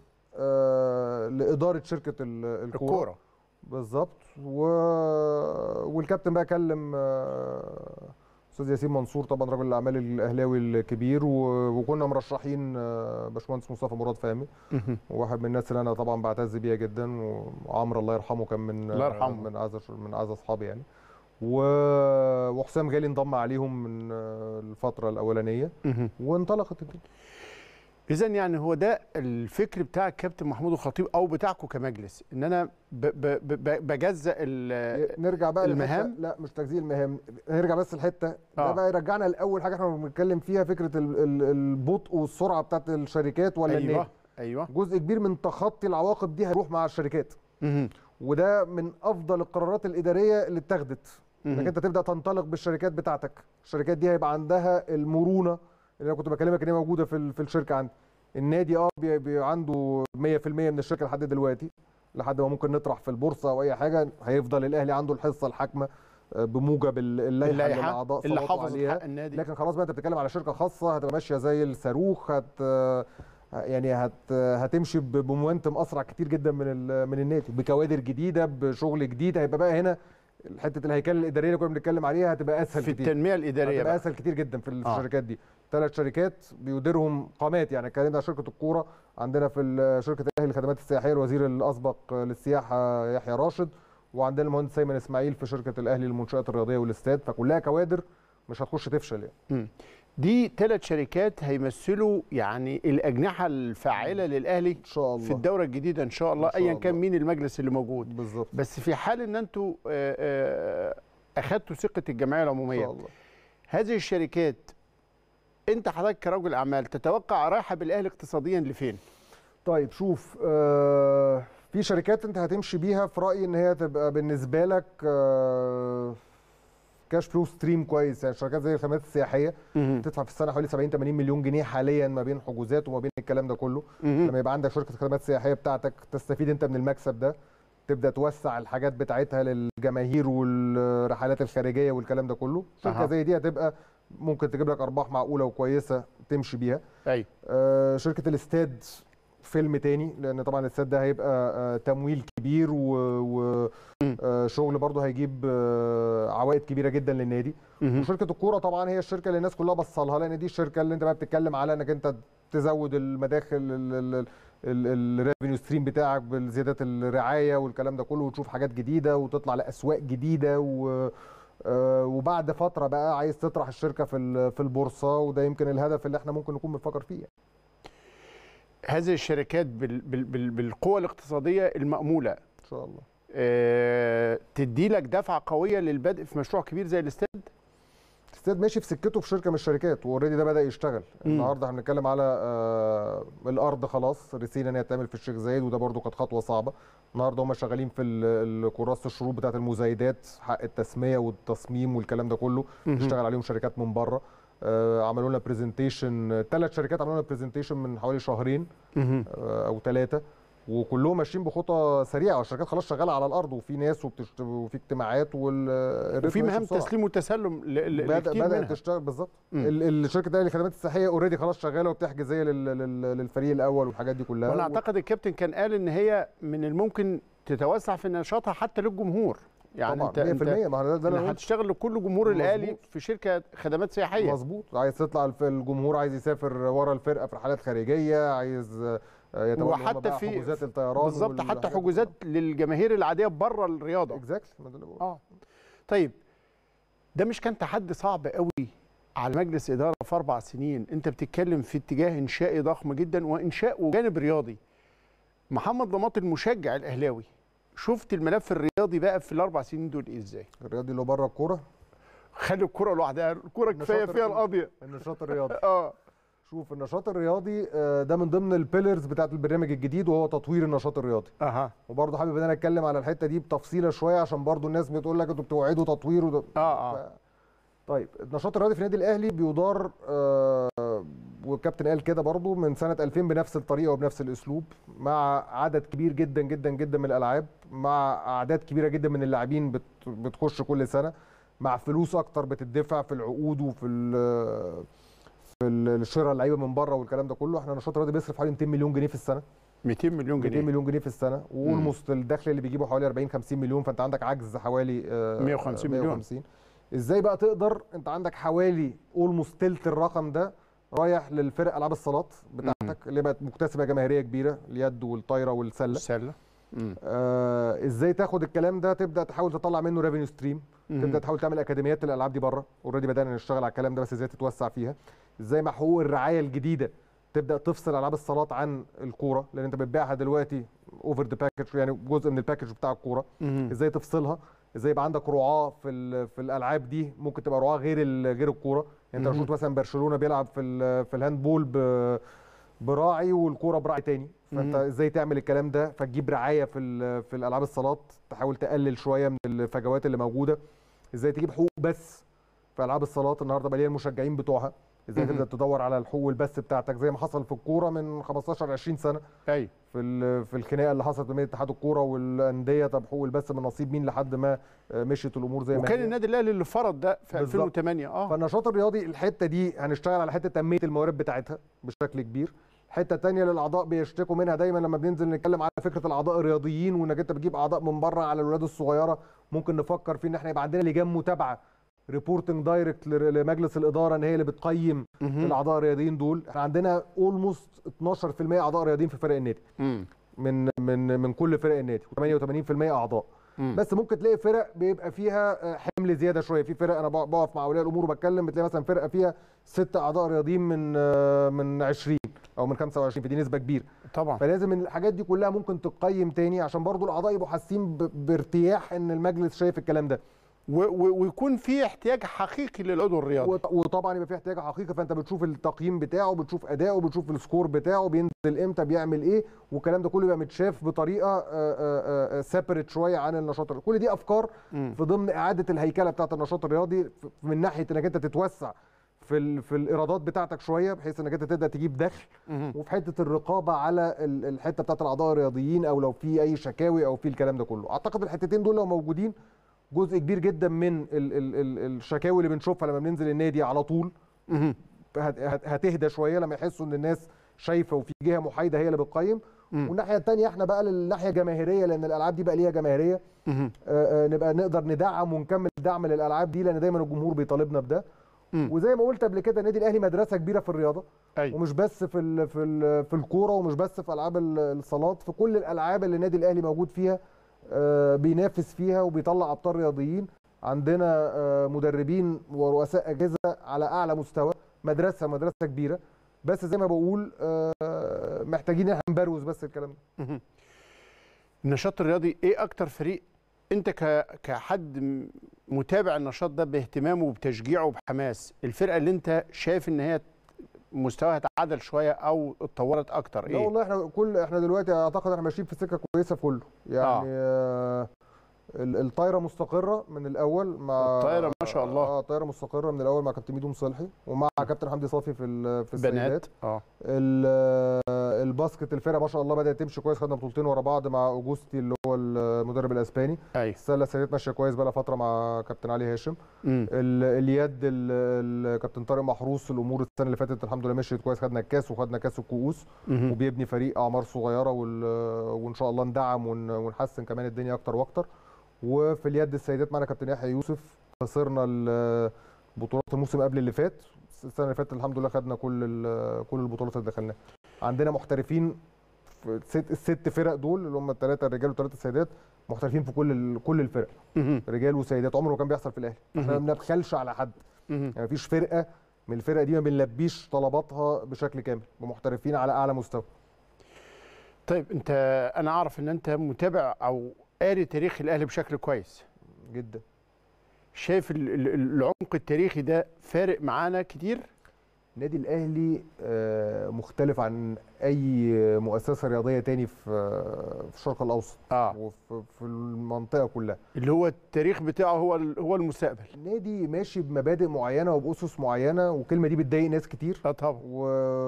آه لاداره شركه ال- الكوره الكوره بالظبط و... والكابتن بقى كلم آه، استاذ ياسين منصور طبعا رجل الاعمال الاهلاوي الكبير و... وكنا مرشحين آه، باشمهندس مصطفى مراد فهمي مهم. وواحد من الناس اللي انا طبعا بعتز بيها جدا وعمرو الله يرحمه كان من الله يرحمه. من اعز من اعز اصحابي يعني و... وحسام غالي انضم عليهم من آه، الفتره الاولانيه مهم. وانطلقت الدنيا اذا يعني هو ده الفكر بتاع الكابتن محمود الخطيب او بتاعكم كمجلس ان انا ب ب ب بجزء ال- نرجع بقى المهام؟ للحتة- لا مش تجزيء المهام نرجع بس الحته ده آه. بقى يرجعنا لاول حاجه احنا بنتكلم فيها فكره ال- ال- البطء والسرعه بتاعت الشركات ولا ايوه النادي ايوه جزء كبير من تخطي العواقب دي هيروح مع الشركات مهم. وده من افضل القرارات الاداريه اللي اتخذت انك مهم. انت تبدا تنطلق بالشركات بتاعتك الشركات دي هيبقى عندها المرونه اللي انا كنت بكلمك ان هي موجوده في ال- في الشركه عندي النادي اه بي بي عنده 100% من الشركه لحد دلوقتي لحد ما ممكن نطرح في البورصه او اي حاجه هيفضل الاهلي عنده الحصه الحاكمه آه، بموجب ال- اللائحه اللي اللائحه الاعضاء اللي صوتوا حافظت عليها حق النادي لكن خلاص بقى انت بتتكلم على شركه خاصه هتبقى ماشيه زي الصاروخ هت يعني هت هتمشي ب- بمومنتم اسرع كتير جدا من ال- من النادي بكوادر جديده بشغل جديد هيبقى بقى هنا حته الهيكله الاداريه اللي كنا بنتكلم عليها هتبقى اسهل في كتير التنميه الاداريه هتبقى بقى. اسهل كتير جدا في ال- في آه. الشركات دي ثلاث شركات بيديرهم قامات يعني اتكلمنا على شركه الكوره عندنا في ال- شركه الاهلي للخدمات السياحيه الوزير الاسبق للسياحه يحيى راشد وعندنا المهندس ايمن اسماعيل في شركه الاهلي للمنشات الرياضيه والاستاد فكلها كوادر مش هتخش تفشل يعني مم. دي ثلاث شركات هيمثلوا يعني الاجنحه الفاعله للاهلي ان شاء الله في الدوره الجديده ان شاء الله إن شاء ايا كان الله. مين المجلس اللي موجود بالظبط بس في حال ان انتوا آه، آه، اخذتوا ثقه الجمعيه ان العموميه شاء الله هذه الشركات انت حضرتك كرجل اعمال تتوقع رايحه بالاهلي اقتصاديا لفين؟ طيب شوف آه في شركات انت هتمشي بيها في رايي ان هي تبقى بالنسبه لك آه كاش فلو ستريم كويس يعني شركات زي الخدمات السياحيه بتدفع في السنه حوالي 70 80 مليون جنيه حاليا ما بين حجوزات وما بين الكلام ده كله مهم. لما يبقى عندك شركه خدمات سياحيه بتاعتك تستفيد انت من المكسب ده تبدا توسع الحاجات بتاعتها للجماهير والرحلات الخارجيه والكلام ده كله شركه أها. زي دي هتبقى ممكن تجيب لك ارباح معقوله وكويسه تمشي بيها ايوه آه، شركه الاستاد فيلم تاني لان طبعا الاستاد ده هيبقى آه، تمويل كبير وشغل برضه هيجيب آه، عوائد كبيره جدا للنادي مهم. وشركه الكوره طبعا هي الشركه اللي الناس كلها بصلها لان دي الشركه اللي انت بقى بتتكلم على انك انت تزود المداخل الريفينيو ستريم بتاعك بزياده الرعايه والكلام ده كله وتشوف حاجات جديده وتطلع لاسواق جديده و آه، وبعد فتره بقى عايز تطرح الشركه في ال- في البورصه وده يمكن الهدف اللي احنا ممكن نكون بنفكر فيه يعني. هذه الشركات بال بال بال بالقوة الاقتصادية المأمولة ان شاء الله آه، تدي لك دفعة قوية للبدء في مشروع كبير زي الاستاد استاد ماشي في سكته في شركه من الشركات واوريدي ده بدا يشتغل مم. النهارده احنا بنتكلم على آه الارض خلاص رسينا ان هي تعمل في الشيخ زايد وده برده كانت خطوه صعبه النهارده هم شغالين في ال- ال- كراسه الشروط بتاعه المزايدات حق التسميه والتصميم والكلام ده كله مهم. بتشتغل عليهم شركات من بره آه عملوا لنا برزنتيشن ثلاث شركات عملوا لنا برزنتيشن من حوالي شهرين مهم. آه او ثلاثه وكلهم ماشيين بخطى سريعه والشركات خلاص شغاله على الارض وفي ناس وبتشت... وفي اجتماعات وال وفي الريتم ماشي مهام بسرعة. تسليم وتسلم ل- ل- بدا لكتير بدات منها تشتغل بالظبط مم. ال- ال- الشركه الاهلي للخدمات الصحيه اوريدي خلاص شغاله وبتحجز هي لل- لل- للفريق الاول والحاجات دي كلها وانا و- اعتقد الكابتن كان قال ان هي من الممكن تتوسع في نشاطها حتى للجمهور يعني طبعا انت 100% انت ما هو ده, ده اللي إنها أنا هتشتغل لكل جمهور مظبوط. الاهلي في شركه خدمات قلته. سياحيه مظبوط عايز تطلع الف- الجمهور عايز يسافر ورا الفرقه في رحلات خارجيه عايز آه، يتولى هم وحتى بقى في- حجوزات الطيران بالظبط حتى حجوزات للجماهير العاديه بره الرياضه اكزاكتلي ما ده اللي بقوله. اه طيب ده مش كان تحدي صعب قوي على مجلس اداره في اربع سنين انت بتتكلم في اتجاه انشائي ضخم جدا وانشاء وجانب رياضي محمد ضماط المشجع الاهلاوي شفت الملف الرياضي بقى في الاربع سنين دول إيه ازاي الرياضي اللي بره الكوره خلي الكره لوحدها الكره كفايه النشاط فيها الرياضي. القضيه النشاط الرياضي اه شوف النشاط الرياضي آه، ده من ضمن البيلرز بتاعت البرنامج الجديد وهو تطوير النشاط الرياضي اها وبرضه حابب ان انا اتكلم على الحته دي بتفصيله شويه عشان برضه الناس بتقول لك انتوا بتوعدوا تطوير وده اه اه ف... طيب النشاط الرياضي في النادي الاهلي بيدار آه والكابتن قال كده برضو من سنه 2000 بنفس الطريقه وبنفس الاسلوب مع عدد كبير جدا جدا جدا من الالعاب مع اعداد كبيره جدا من اللاعبين بت بتخش كل سنه مع فلوس اكتر بتدفع في العقود وفي ال- في ال- شراء اللعيبه من بره والكلام ده كله احنا النشاط الرياضي بيصرف حوالي 200 مليون جنيه في السنه 200 مليون 200 جنيه مليون جنيه في السنه والمست الدخل اللي بيجيبه حوالي 40 50 مليون فانت عندك عجز حوالي آه، 150 مليون. 150 ازاي بقى تقدر انت عندك حوالي اولموست تلت الرقم ده رايح للفرق العاب الصالات بتاعتك اللي بقت مكتسبه جماهيريه كبيره اليد والطايره والسله السله مم. آه ازاي تاخد الكلام ده تبدا تحاول تطلع منه ريفينيو ستريم مم. تبدا تحاول تعمل اكاديميات للالعاب دي بره اوريدي بدانا نشتغل على الكلام ده بس ازاي تتوسع فيها ازاي مع حقوق الرعايه الجديده تبدا تفصل العاب الصالات عن الكوره لان انت بتبيعها دلوقتي اوفر ذا باكج يعني جزء من الباكج بتاع الكوره مم. ازاي تفصلها ازاي يبقى عندك رعاه في ال- في الالعاب دي ممكن تبقى رعاه غير ال- غير الكوره يعني انت مهم. شفت مثلا برشلونه بيلعب في ال- في الهاندبول ب- براعي والكوره براعي تاني فانت مهم. ازاي تعمل الكلام ده فتجيب رعايه في ال- في الالعاب الصالات تحاول تقلل شويه من الفجوات اللي موجوده ازاي تجيب حقوق بس في العاب الصالات النهارده بقى ليها المشجعين بتوعها ازاي مهم. تبدا تدور على الحقوق البث بتاعتك زي ما حصل في الكوره من 15 20 سنه ايوه في ال- في الخناقه اللي حصلت بين اتحاد الكوره والانديه طب حقوق البث من نصيب مين لحد ما آه، مشيت الامور زي ما وكان هي النادي الاهلي اللي فرض ده في بالظبط. 2008 اه فالنشاط الرياضي الحته دي هنشتغل على حته تنميه الموارد بتاعتها بشكل كبير الحته الثانيه للاعضاء بيشتكوا منها دايما لما بننزل نتكلم على فكره الاعضاء الرياضيين وانك انت بتجيب اعضاء من بره على الولاد الصغيره ممكن نفكر في ان احنا يبقى عندنا لجان متابعه ريبورتنج دايركت لمجلس الاداره ان هي اللي بتقيم مهم. الاعضاء الرياضيين دول احنا عندنا اولموست 12% اعضاء رياضيين في فرق النادي مم. من من من كل فرق النادي و88% اعضاء مم. بس ممكن تلاقي فرق بيبقى فيها آه، حمل زياده شويه في فرق انا بق- بقف مع اولياء الامور وبتكلم بتلاقي مثلا فرقه فيها ست اعضاء رياضيين من آه، من 20 او من 25 فدي نسبه كبيره طبعا فلازم إن الحاجات دي كلها ممكن تقيم تاني عشان برضو الاعضاء يبقوا حاسين ب- بارتياح ان المجلس شايف الكلام ده و- و- ويكون في احتياج حقيقي للعضو الرياضي وط- وطبعا يبقى في احتياج حقيقي فانت بتشوف التقييم بتاعه بتشوف اداؤه بتشوف السكور بتاعه بينزل امتى بيعمل ايه والكلام ده كله يبقى متشاف بطريقه سيبريت شويه عن النشاط الرياضي كل دي افكار مم. في ضمن اعاده الهيكله بتاعه النشاط الرياضي ف- من ناحيه انك انت تتوسع في ال- في الايرادات بتاعتك شويه بحيث انك انت تبدا تجيب دخل مهم. وفي حته الرقابه على ال- الحته بتاعه الاعضاء الرياضيين او لو في اي شكاوي او في الكلام ده كله اعتقد الحتتين دول لو موجودين جزء كبير جدا من ال ال ال الشكاوي اللي بنشوفها لما بننزل النادي على طول مهم. هت- هت- هتهدى شويه لما يحسوا ان الناس شايفه وفي جهه محايده هي اللي بتقيم مم. والناحيه الثانيه احنا بقى للناحيه الجماهيريه لان الالعاب دي بقى ليها جماهيريه مهم. آه، آه، نبقى نقدر ندعم ونكمل دعم للالعاب دي لان دايما الجمهور بيطالبنا بده مم. وزي ما قلت قبل كده النادي الاهلي مدرسه كبيره في الرياضه ايوه ومش بس في ال في ال في الكوره ومش بس في العاب ال- الصالات في كل الالعاب اللي النادي الاهلي موجود فيها آه، بينافس فيها وبيطلع ابطال رياضيين عندنا آه، مدربين ورؤساء اجهزه على اعلى مستوى مدرسه مدرسه كبيره بس زي ما بقول آه، محتاجين احنا نبروز بس الكلام ده النشاط الرياضي ايه اكتر فريق انت ك... كحد م- متابع النشاط ده باهتمامه وبتشجيعه وبحماس الفرقه اللي انت شايف ان هي مستواها تعادل شويه او اتطورت اكتر لا ايه والله احنا كل احنا دلوقتي اعتقد احنا ماشيين في سكه كويسه في كله يعني آه. ال- الطايره مستقره من الاول مع الطايرة ما شاء الله. اه الطايره مستقره من الاول مع كابتن ميدو مصلحي ومع كابتن حمدي صافي في ال- في السيدات بنات اه ال- آه، الباسكت الفرقه ما شاء الله بدات تمشي كويس خدنا بطولتين ورا بعض مع اوجوستي اللي هو المدرب الاسباني ايوه السله السيدات ماشيه كويس بقى لها فتره مع كابتن علي هاشم مم. ال- اليد ال- الكابتن طارق محروس الامور السنه اللي فاتت الحمد لله مشيت كويس خدنا الكاس وخدنا كاس الكؤوس مهم. وبيبني فريق اعمار صغيره وال- وان شاء الله ندعم ون- ونحسن كمان الدنيا اكتر واكتر وفي اليد السيدات معنا كابتن يحيى يوسف خسرنا ال- بطولات الموسم قبل اللي فات السنه اللي فاتت الحمد لله خدنا كل ال- كل البطولات اللي دخلناها عندنا محترفين في ست الست فرق دول اللي هم الثلاثه الرجال والثلاثه السيدات محترفين في كل ال- كل الفرق مهم. رجال وسيدات عمره ما كان بيحصل في الاهلي احنا ما مهم. بنبخلش على حد مهم. يعني مفيش فرقه من الفرق دي ما بنلبيش طلباتها بشكل كامل ومحترفين على اعلى مستوى طيب انت انا اعرف ان انت متابع او قاري تاريخ الاهلي بشكل كويس جدا شايف ال- ال- العمق التاريخي ده فارق معانا كتير النادي الاهلي آه، مختلف عن اي مؤسسه رياضيه تاني في في الشرق الاوسط اه وفي في المنطقه كلها اللي هو التاريخ بتاعه هو ال- هو المستقبل النادي ماشي بمبادئ معينه وباسس معينه والكلمه دي بتضايق ناس كتير اه طبعا و...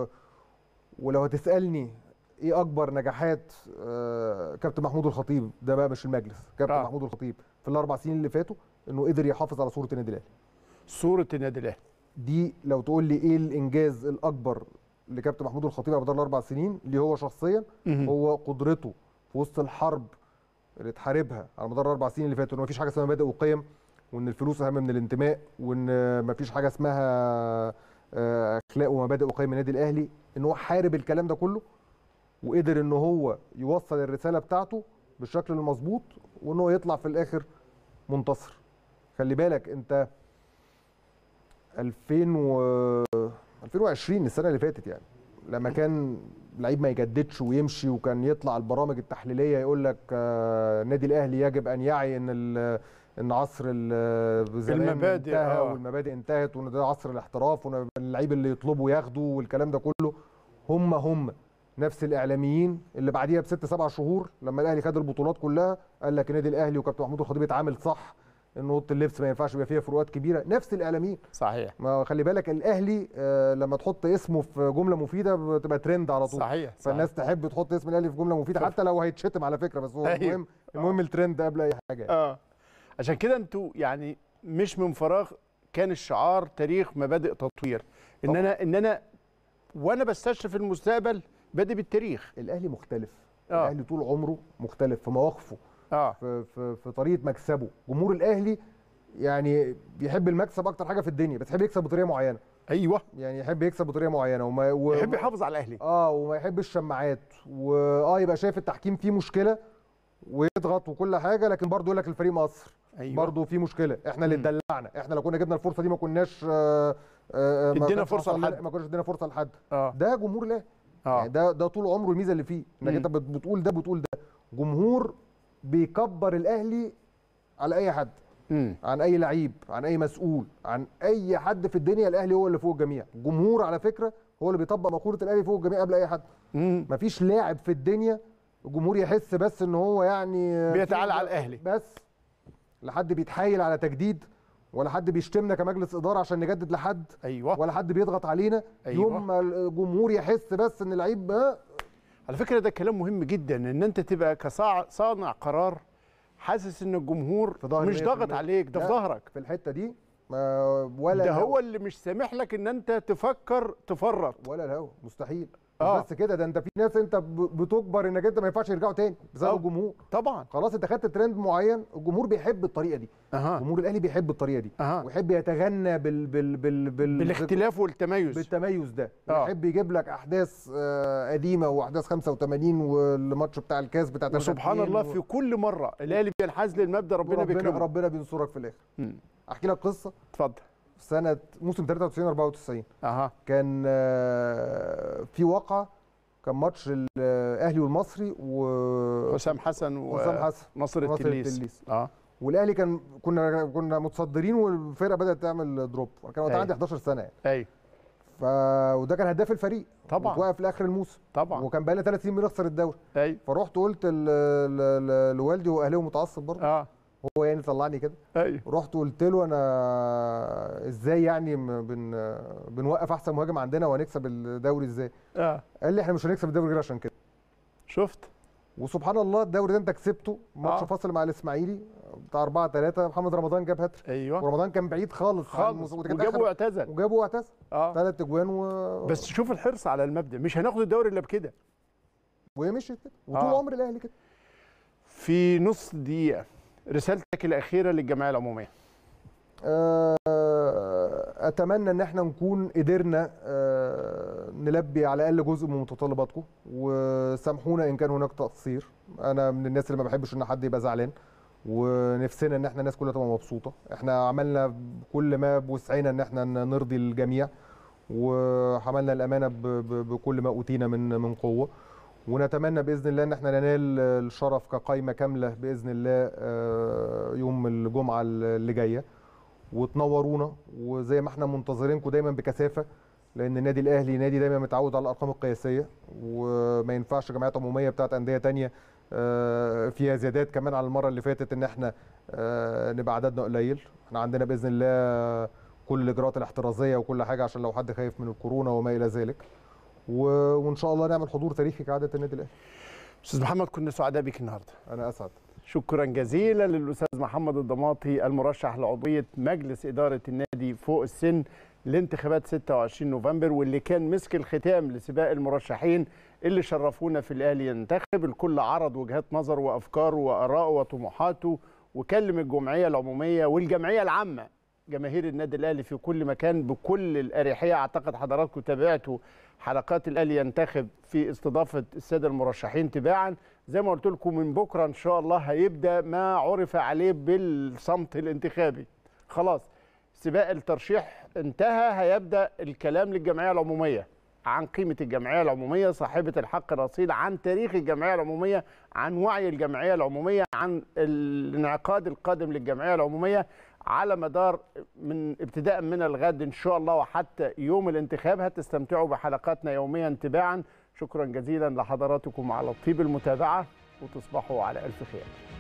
ولو هتسالني ايه اكبر نجاحات آه، كابتن محمود الخطيب ده بقى مش المجلس كابتن آه. آه. محمود الخطيب في الاربع سنين اللي فاتوا انه قدر يحافظ على صوره النادي الاهلي صوره النادي الاهلي دي لو تقول لي ايه الانجاز الاكبر لكابتن محمود الخطيب على مدار الاربع سنين ليه هو شخصيا مهم. هو قدرته في وسط الحرب اللي اتحاربها على مدار الاربع سنين اللي فاتوا ان مفيش حاجه اسمها مبادئ وقيم وان الفلوس اهم من الانتماء وان مفيش حاجه اسمها آه، اخلاق ومبادئ وقيم النادي الاهلي ان هو حارب الكلام ده كله وقدر ان هو يوصل الرساله بتاعته بالشكل المظبوط وان هو يطلع في الاخر منتصر خلي بالك انت 2000 و 2020 السنه اللي فاتت يعني لما كان لعيب ما يجددش ويمشي وكان يطلع البرامج التحليليه يقول لك آه، النادي الاهلي يجب ان يعي ان ال- ان عصر ال- زمان المبادئ، انتهى آه. والمبادئ انتهت وان ده عصر الاحتراف وان اللعيب اللي يطلبه ياخده والكلام ده كله هم هم نفس الاعلاميين اللي بعديها بست سبع شهور لما الاهلي خد البطولات كلها قال لك النادي الاهلي وكابتن محمود الخطيب اتعامل صح ان اوضه اللبس ما ينفعش يبقى فيها فروقات كبيره نفس الاعلاميين صحيح ما خلي بالك الاهلي آه، لما تحط اسمه في جمله مفيده بتبقى ترند على طول صحيح فالناس تحب تحط اسم الاهلي في جمله مفيده صح. حتى لو هيتشتم على فكره بس هو أيوه. المهم المهم الترند قبل اي حاجه يعني. اه عشان كده انتوا يعني مش من فراغ كان الشعار تاريخ مبادئ تطوير ان طبعا. انا ان انا وانا بستشرف المستقبل بادئ بالتاريخ الاهلي مختلف آه. الاهلي طول عمره مختلف في مواقفه اه في, في, في طريقه مكسبه جمهور الاهلي يعني بيحب المكسب اكتر حاجه في الدنيا بس يحب يكسب بطريقه معينه ايوه يعني يحب يكسب بطريقه معينه وما و... يحب يحافظ على الاهلي اه وما يحبش الشماعات واه يبقى شايف التحكيم فيه مشكله ويضغط وكل حاجه لكن برضه يقول لك الفريق مقصر ايوه برضه في مشكله احنا اللي مم. اتدلعنا احنا لو كنا جبنا الفرصه دي ما كناش آه، آه، ما ادينا كانش فرصة حصل لنا- لحد. ما كناش ادينا فرصه لحد اه ده جمهور الاهلي يعني اه ده ده طول عمره الميزه اللي فيه انك مم. انت بت- بتقول ده بتقول ده جمهور بيكبر الاهلي على اي حد امم عن اي لعيب عن اي مسؤول عن اي حد في الدنيا الاهلي هو اللي فوق الجميع جمهور على فكره هو اللي بيطبق مقوله الاهلي فوق الجميع قبل اي حد امم مفيش لاعب في الدنيا الجمهور يحس بس ان هو يعني بيتعالى على الأهلي. بس لا حد بيتحايل على تجديد ولا حد بيشتمنا كمجلس اداره عشان نجدد لحد ايوه ولا حد بيضغط علينا أيوة. يوم ما الجمهور يحس بس ان اللعيب آه، على فكره ده كلام مهم جدا ان انت تبقى كصانع قرار حاسس ان الجمهور في ظهر مش 100%. ضاغط عليك ده في لا. ظهرك في الحته دي ما ولا ده الهوا. هو اللي مش سامح لك ان انت تفكر تفرط ولا الهوا مستحيل مش آه. بس كده ده انت في ناس انت ب- بتجبر انك انت ما ينفعش يرجعوا تاني بسبب آه. الجمهور طبعا خلاص انت خدت ترند معين الجمهور بيحب الطريقه دي اها جمهور الاهلي بيحب الطريقه دي أها. ويحب يتغنى بال بال بال, بال بالاختلاف والتميز بالتميز ده آه. ويحب يجيب لك احداث آه، قديمه واحداث 85 والماتش بتاع الكاس بتاع وسبحان 3-2 الله و- في كل مره الاهلي بينحاز للمبدا ربنا ربنا بيكرمه ربنا بينصرك في الاخر مم. احكي لك قصه اتفضل في سنه موسم 93 94 اها كان آه، في واقعه كان ماتش الاهلي والمصري و حسام حسن حسام حسن ونصر ونصر التليس التليس. اه والاهلي كان كنا كنا متصدرين والفرقه بدات تعمل دروب كان وقتها أيوة. عندي 11 سنه يعني اي ف وده كان هداف الفريق طبعا. وتوقف لاخر الموسم طبعا وكان بقى لنا ثلاث سنين بنخسر الدوري اي فرحت قلت ل- ل- ل- لوالدي هو اهلاوي متعصب برضه اه هو يعني طلعني كده اي رحت قلت له انا ازاي يعني م- بن بنوقف احسن مهاجم عندنا وهنكسب الدوري ازاي اه قال لي احنا مش هنكسب الدوري غير عشان كده شفت وسبحان الله الدوري ده انت كسبته ماتش آه. فاصل مع الاسماعيلي بتاع 4 3 محمد رمضان جاب هاتريك ايوه ورمضان كان بعيد خالص عن خالص الموسم- وده كان وجابه آخر- واعتزل وجابه واعتزل اه ثلاث اجوان و... بس شوف الحرص على المبدا مش هناخد الدوري الا بكده وهي مشيت كده وطول آه. عمر الاهلي كده في نص دقيقه رسالتك الاخيره للجمعيه العموميه آه، اتمنى ان احنا نكون قدرنا آه، نلبي على الاقل جزء من متطلباتكم وسامحونا ان كان هناك تقصير انا من الناس اللي ما بحبش ان حد يبقى زعلان ونفسنا ان احنا الناس كلها تبقى مبسوطه احنا عملنا كل ما بوسعنا ان احنا نرضي الجميع وحملنا الامانه ب- ب- بكل ما اوتينا من من قوه ونتمنى باذن الله ان احنا ننال الشرف كقائمه كامله باذن الله آه، يوم الجمعه اللي جايه وتنورونا وزي ما احنا منتظرينكم دايما بكثافه لان النادي الاهلي نادي دايما متعود على الارقام القياسيه وما ينفعش جمعيات عموميه بتاعت انديه تانية آه، فيها زيادات كمان على المره اللي فاتت ان احنا آه، نبقى عددنا قليل احنا عندنا باذن الله كل الاجراءات الاحترازيه وكل حاجه عشان لو حد خايف من الكورونا وما الى ذلك و- وان شاء الله نعمل حضور تاريخي كعاده النادي الاهلي استاذ محمد كنا سعداء بك النهارده انا اسعد شكرا جزيلا للاستاذ محمد الضماطي المرشح لعضويه مجلس اداره النادي فوق السن لانتخابات 26 نوفمبر واللي كان مسك الختام لسباق المرشحين اللي شرفونا في الاهلي ينتخب الكل عرض وجهات نظره وافكاره واراءه وطموحاته وكلم الجمعيه العموميه والجمعيه العامه جماهير النادي الاهلي في كل مكان بكل الاريحيه اعتقد حضراتكم تابعتوا حلقات الاهلي ينتخب في استضافه الساده المرشحين تباعا زي ما قلت لكم من بكره ان شاء الله هيبدا ما عرف عليه بالصمت الانتخابي خلاص سباق الترشيح انتهى هيبدا الكلام للجمعيه العموميه عن قيمه الجمعيه العموميه صاحبه الحق الاصيل عن تاريخ الجمعيه العموميه عن وعي الجمعيه العموميه عن الانعقاد القادم للجمعيه العموميه على مدار من ابتداء من الغد ان شاء الله وحتى يوم الانتخاب هتستمتعوا بحلقاتنا يوميا تباعا شكرا جزيلا لحضراتكم على طيب المتابعه وتصبحوا على الف خير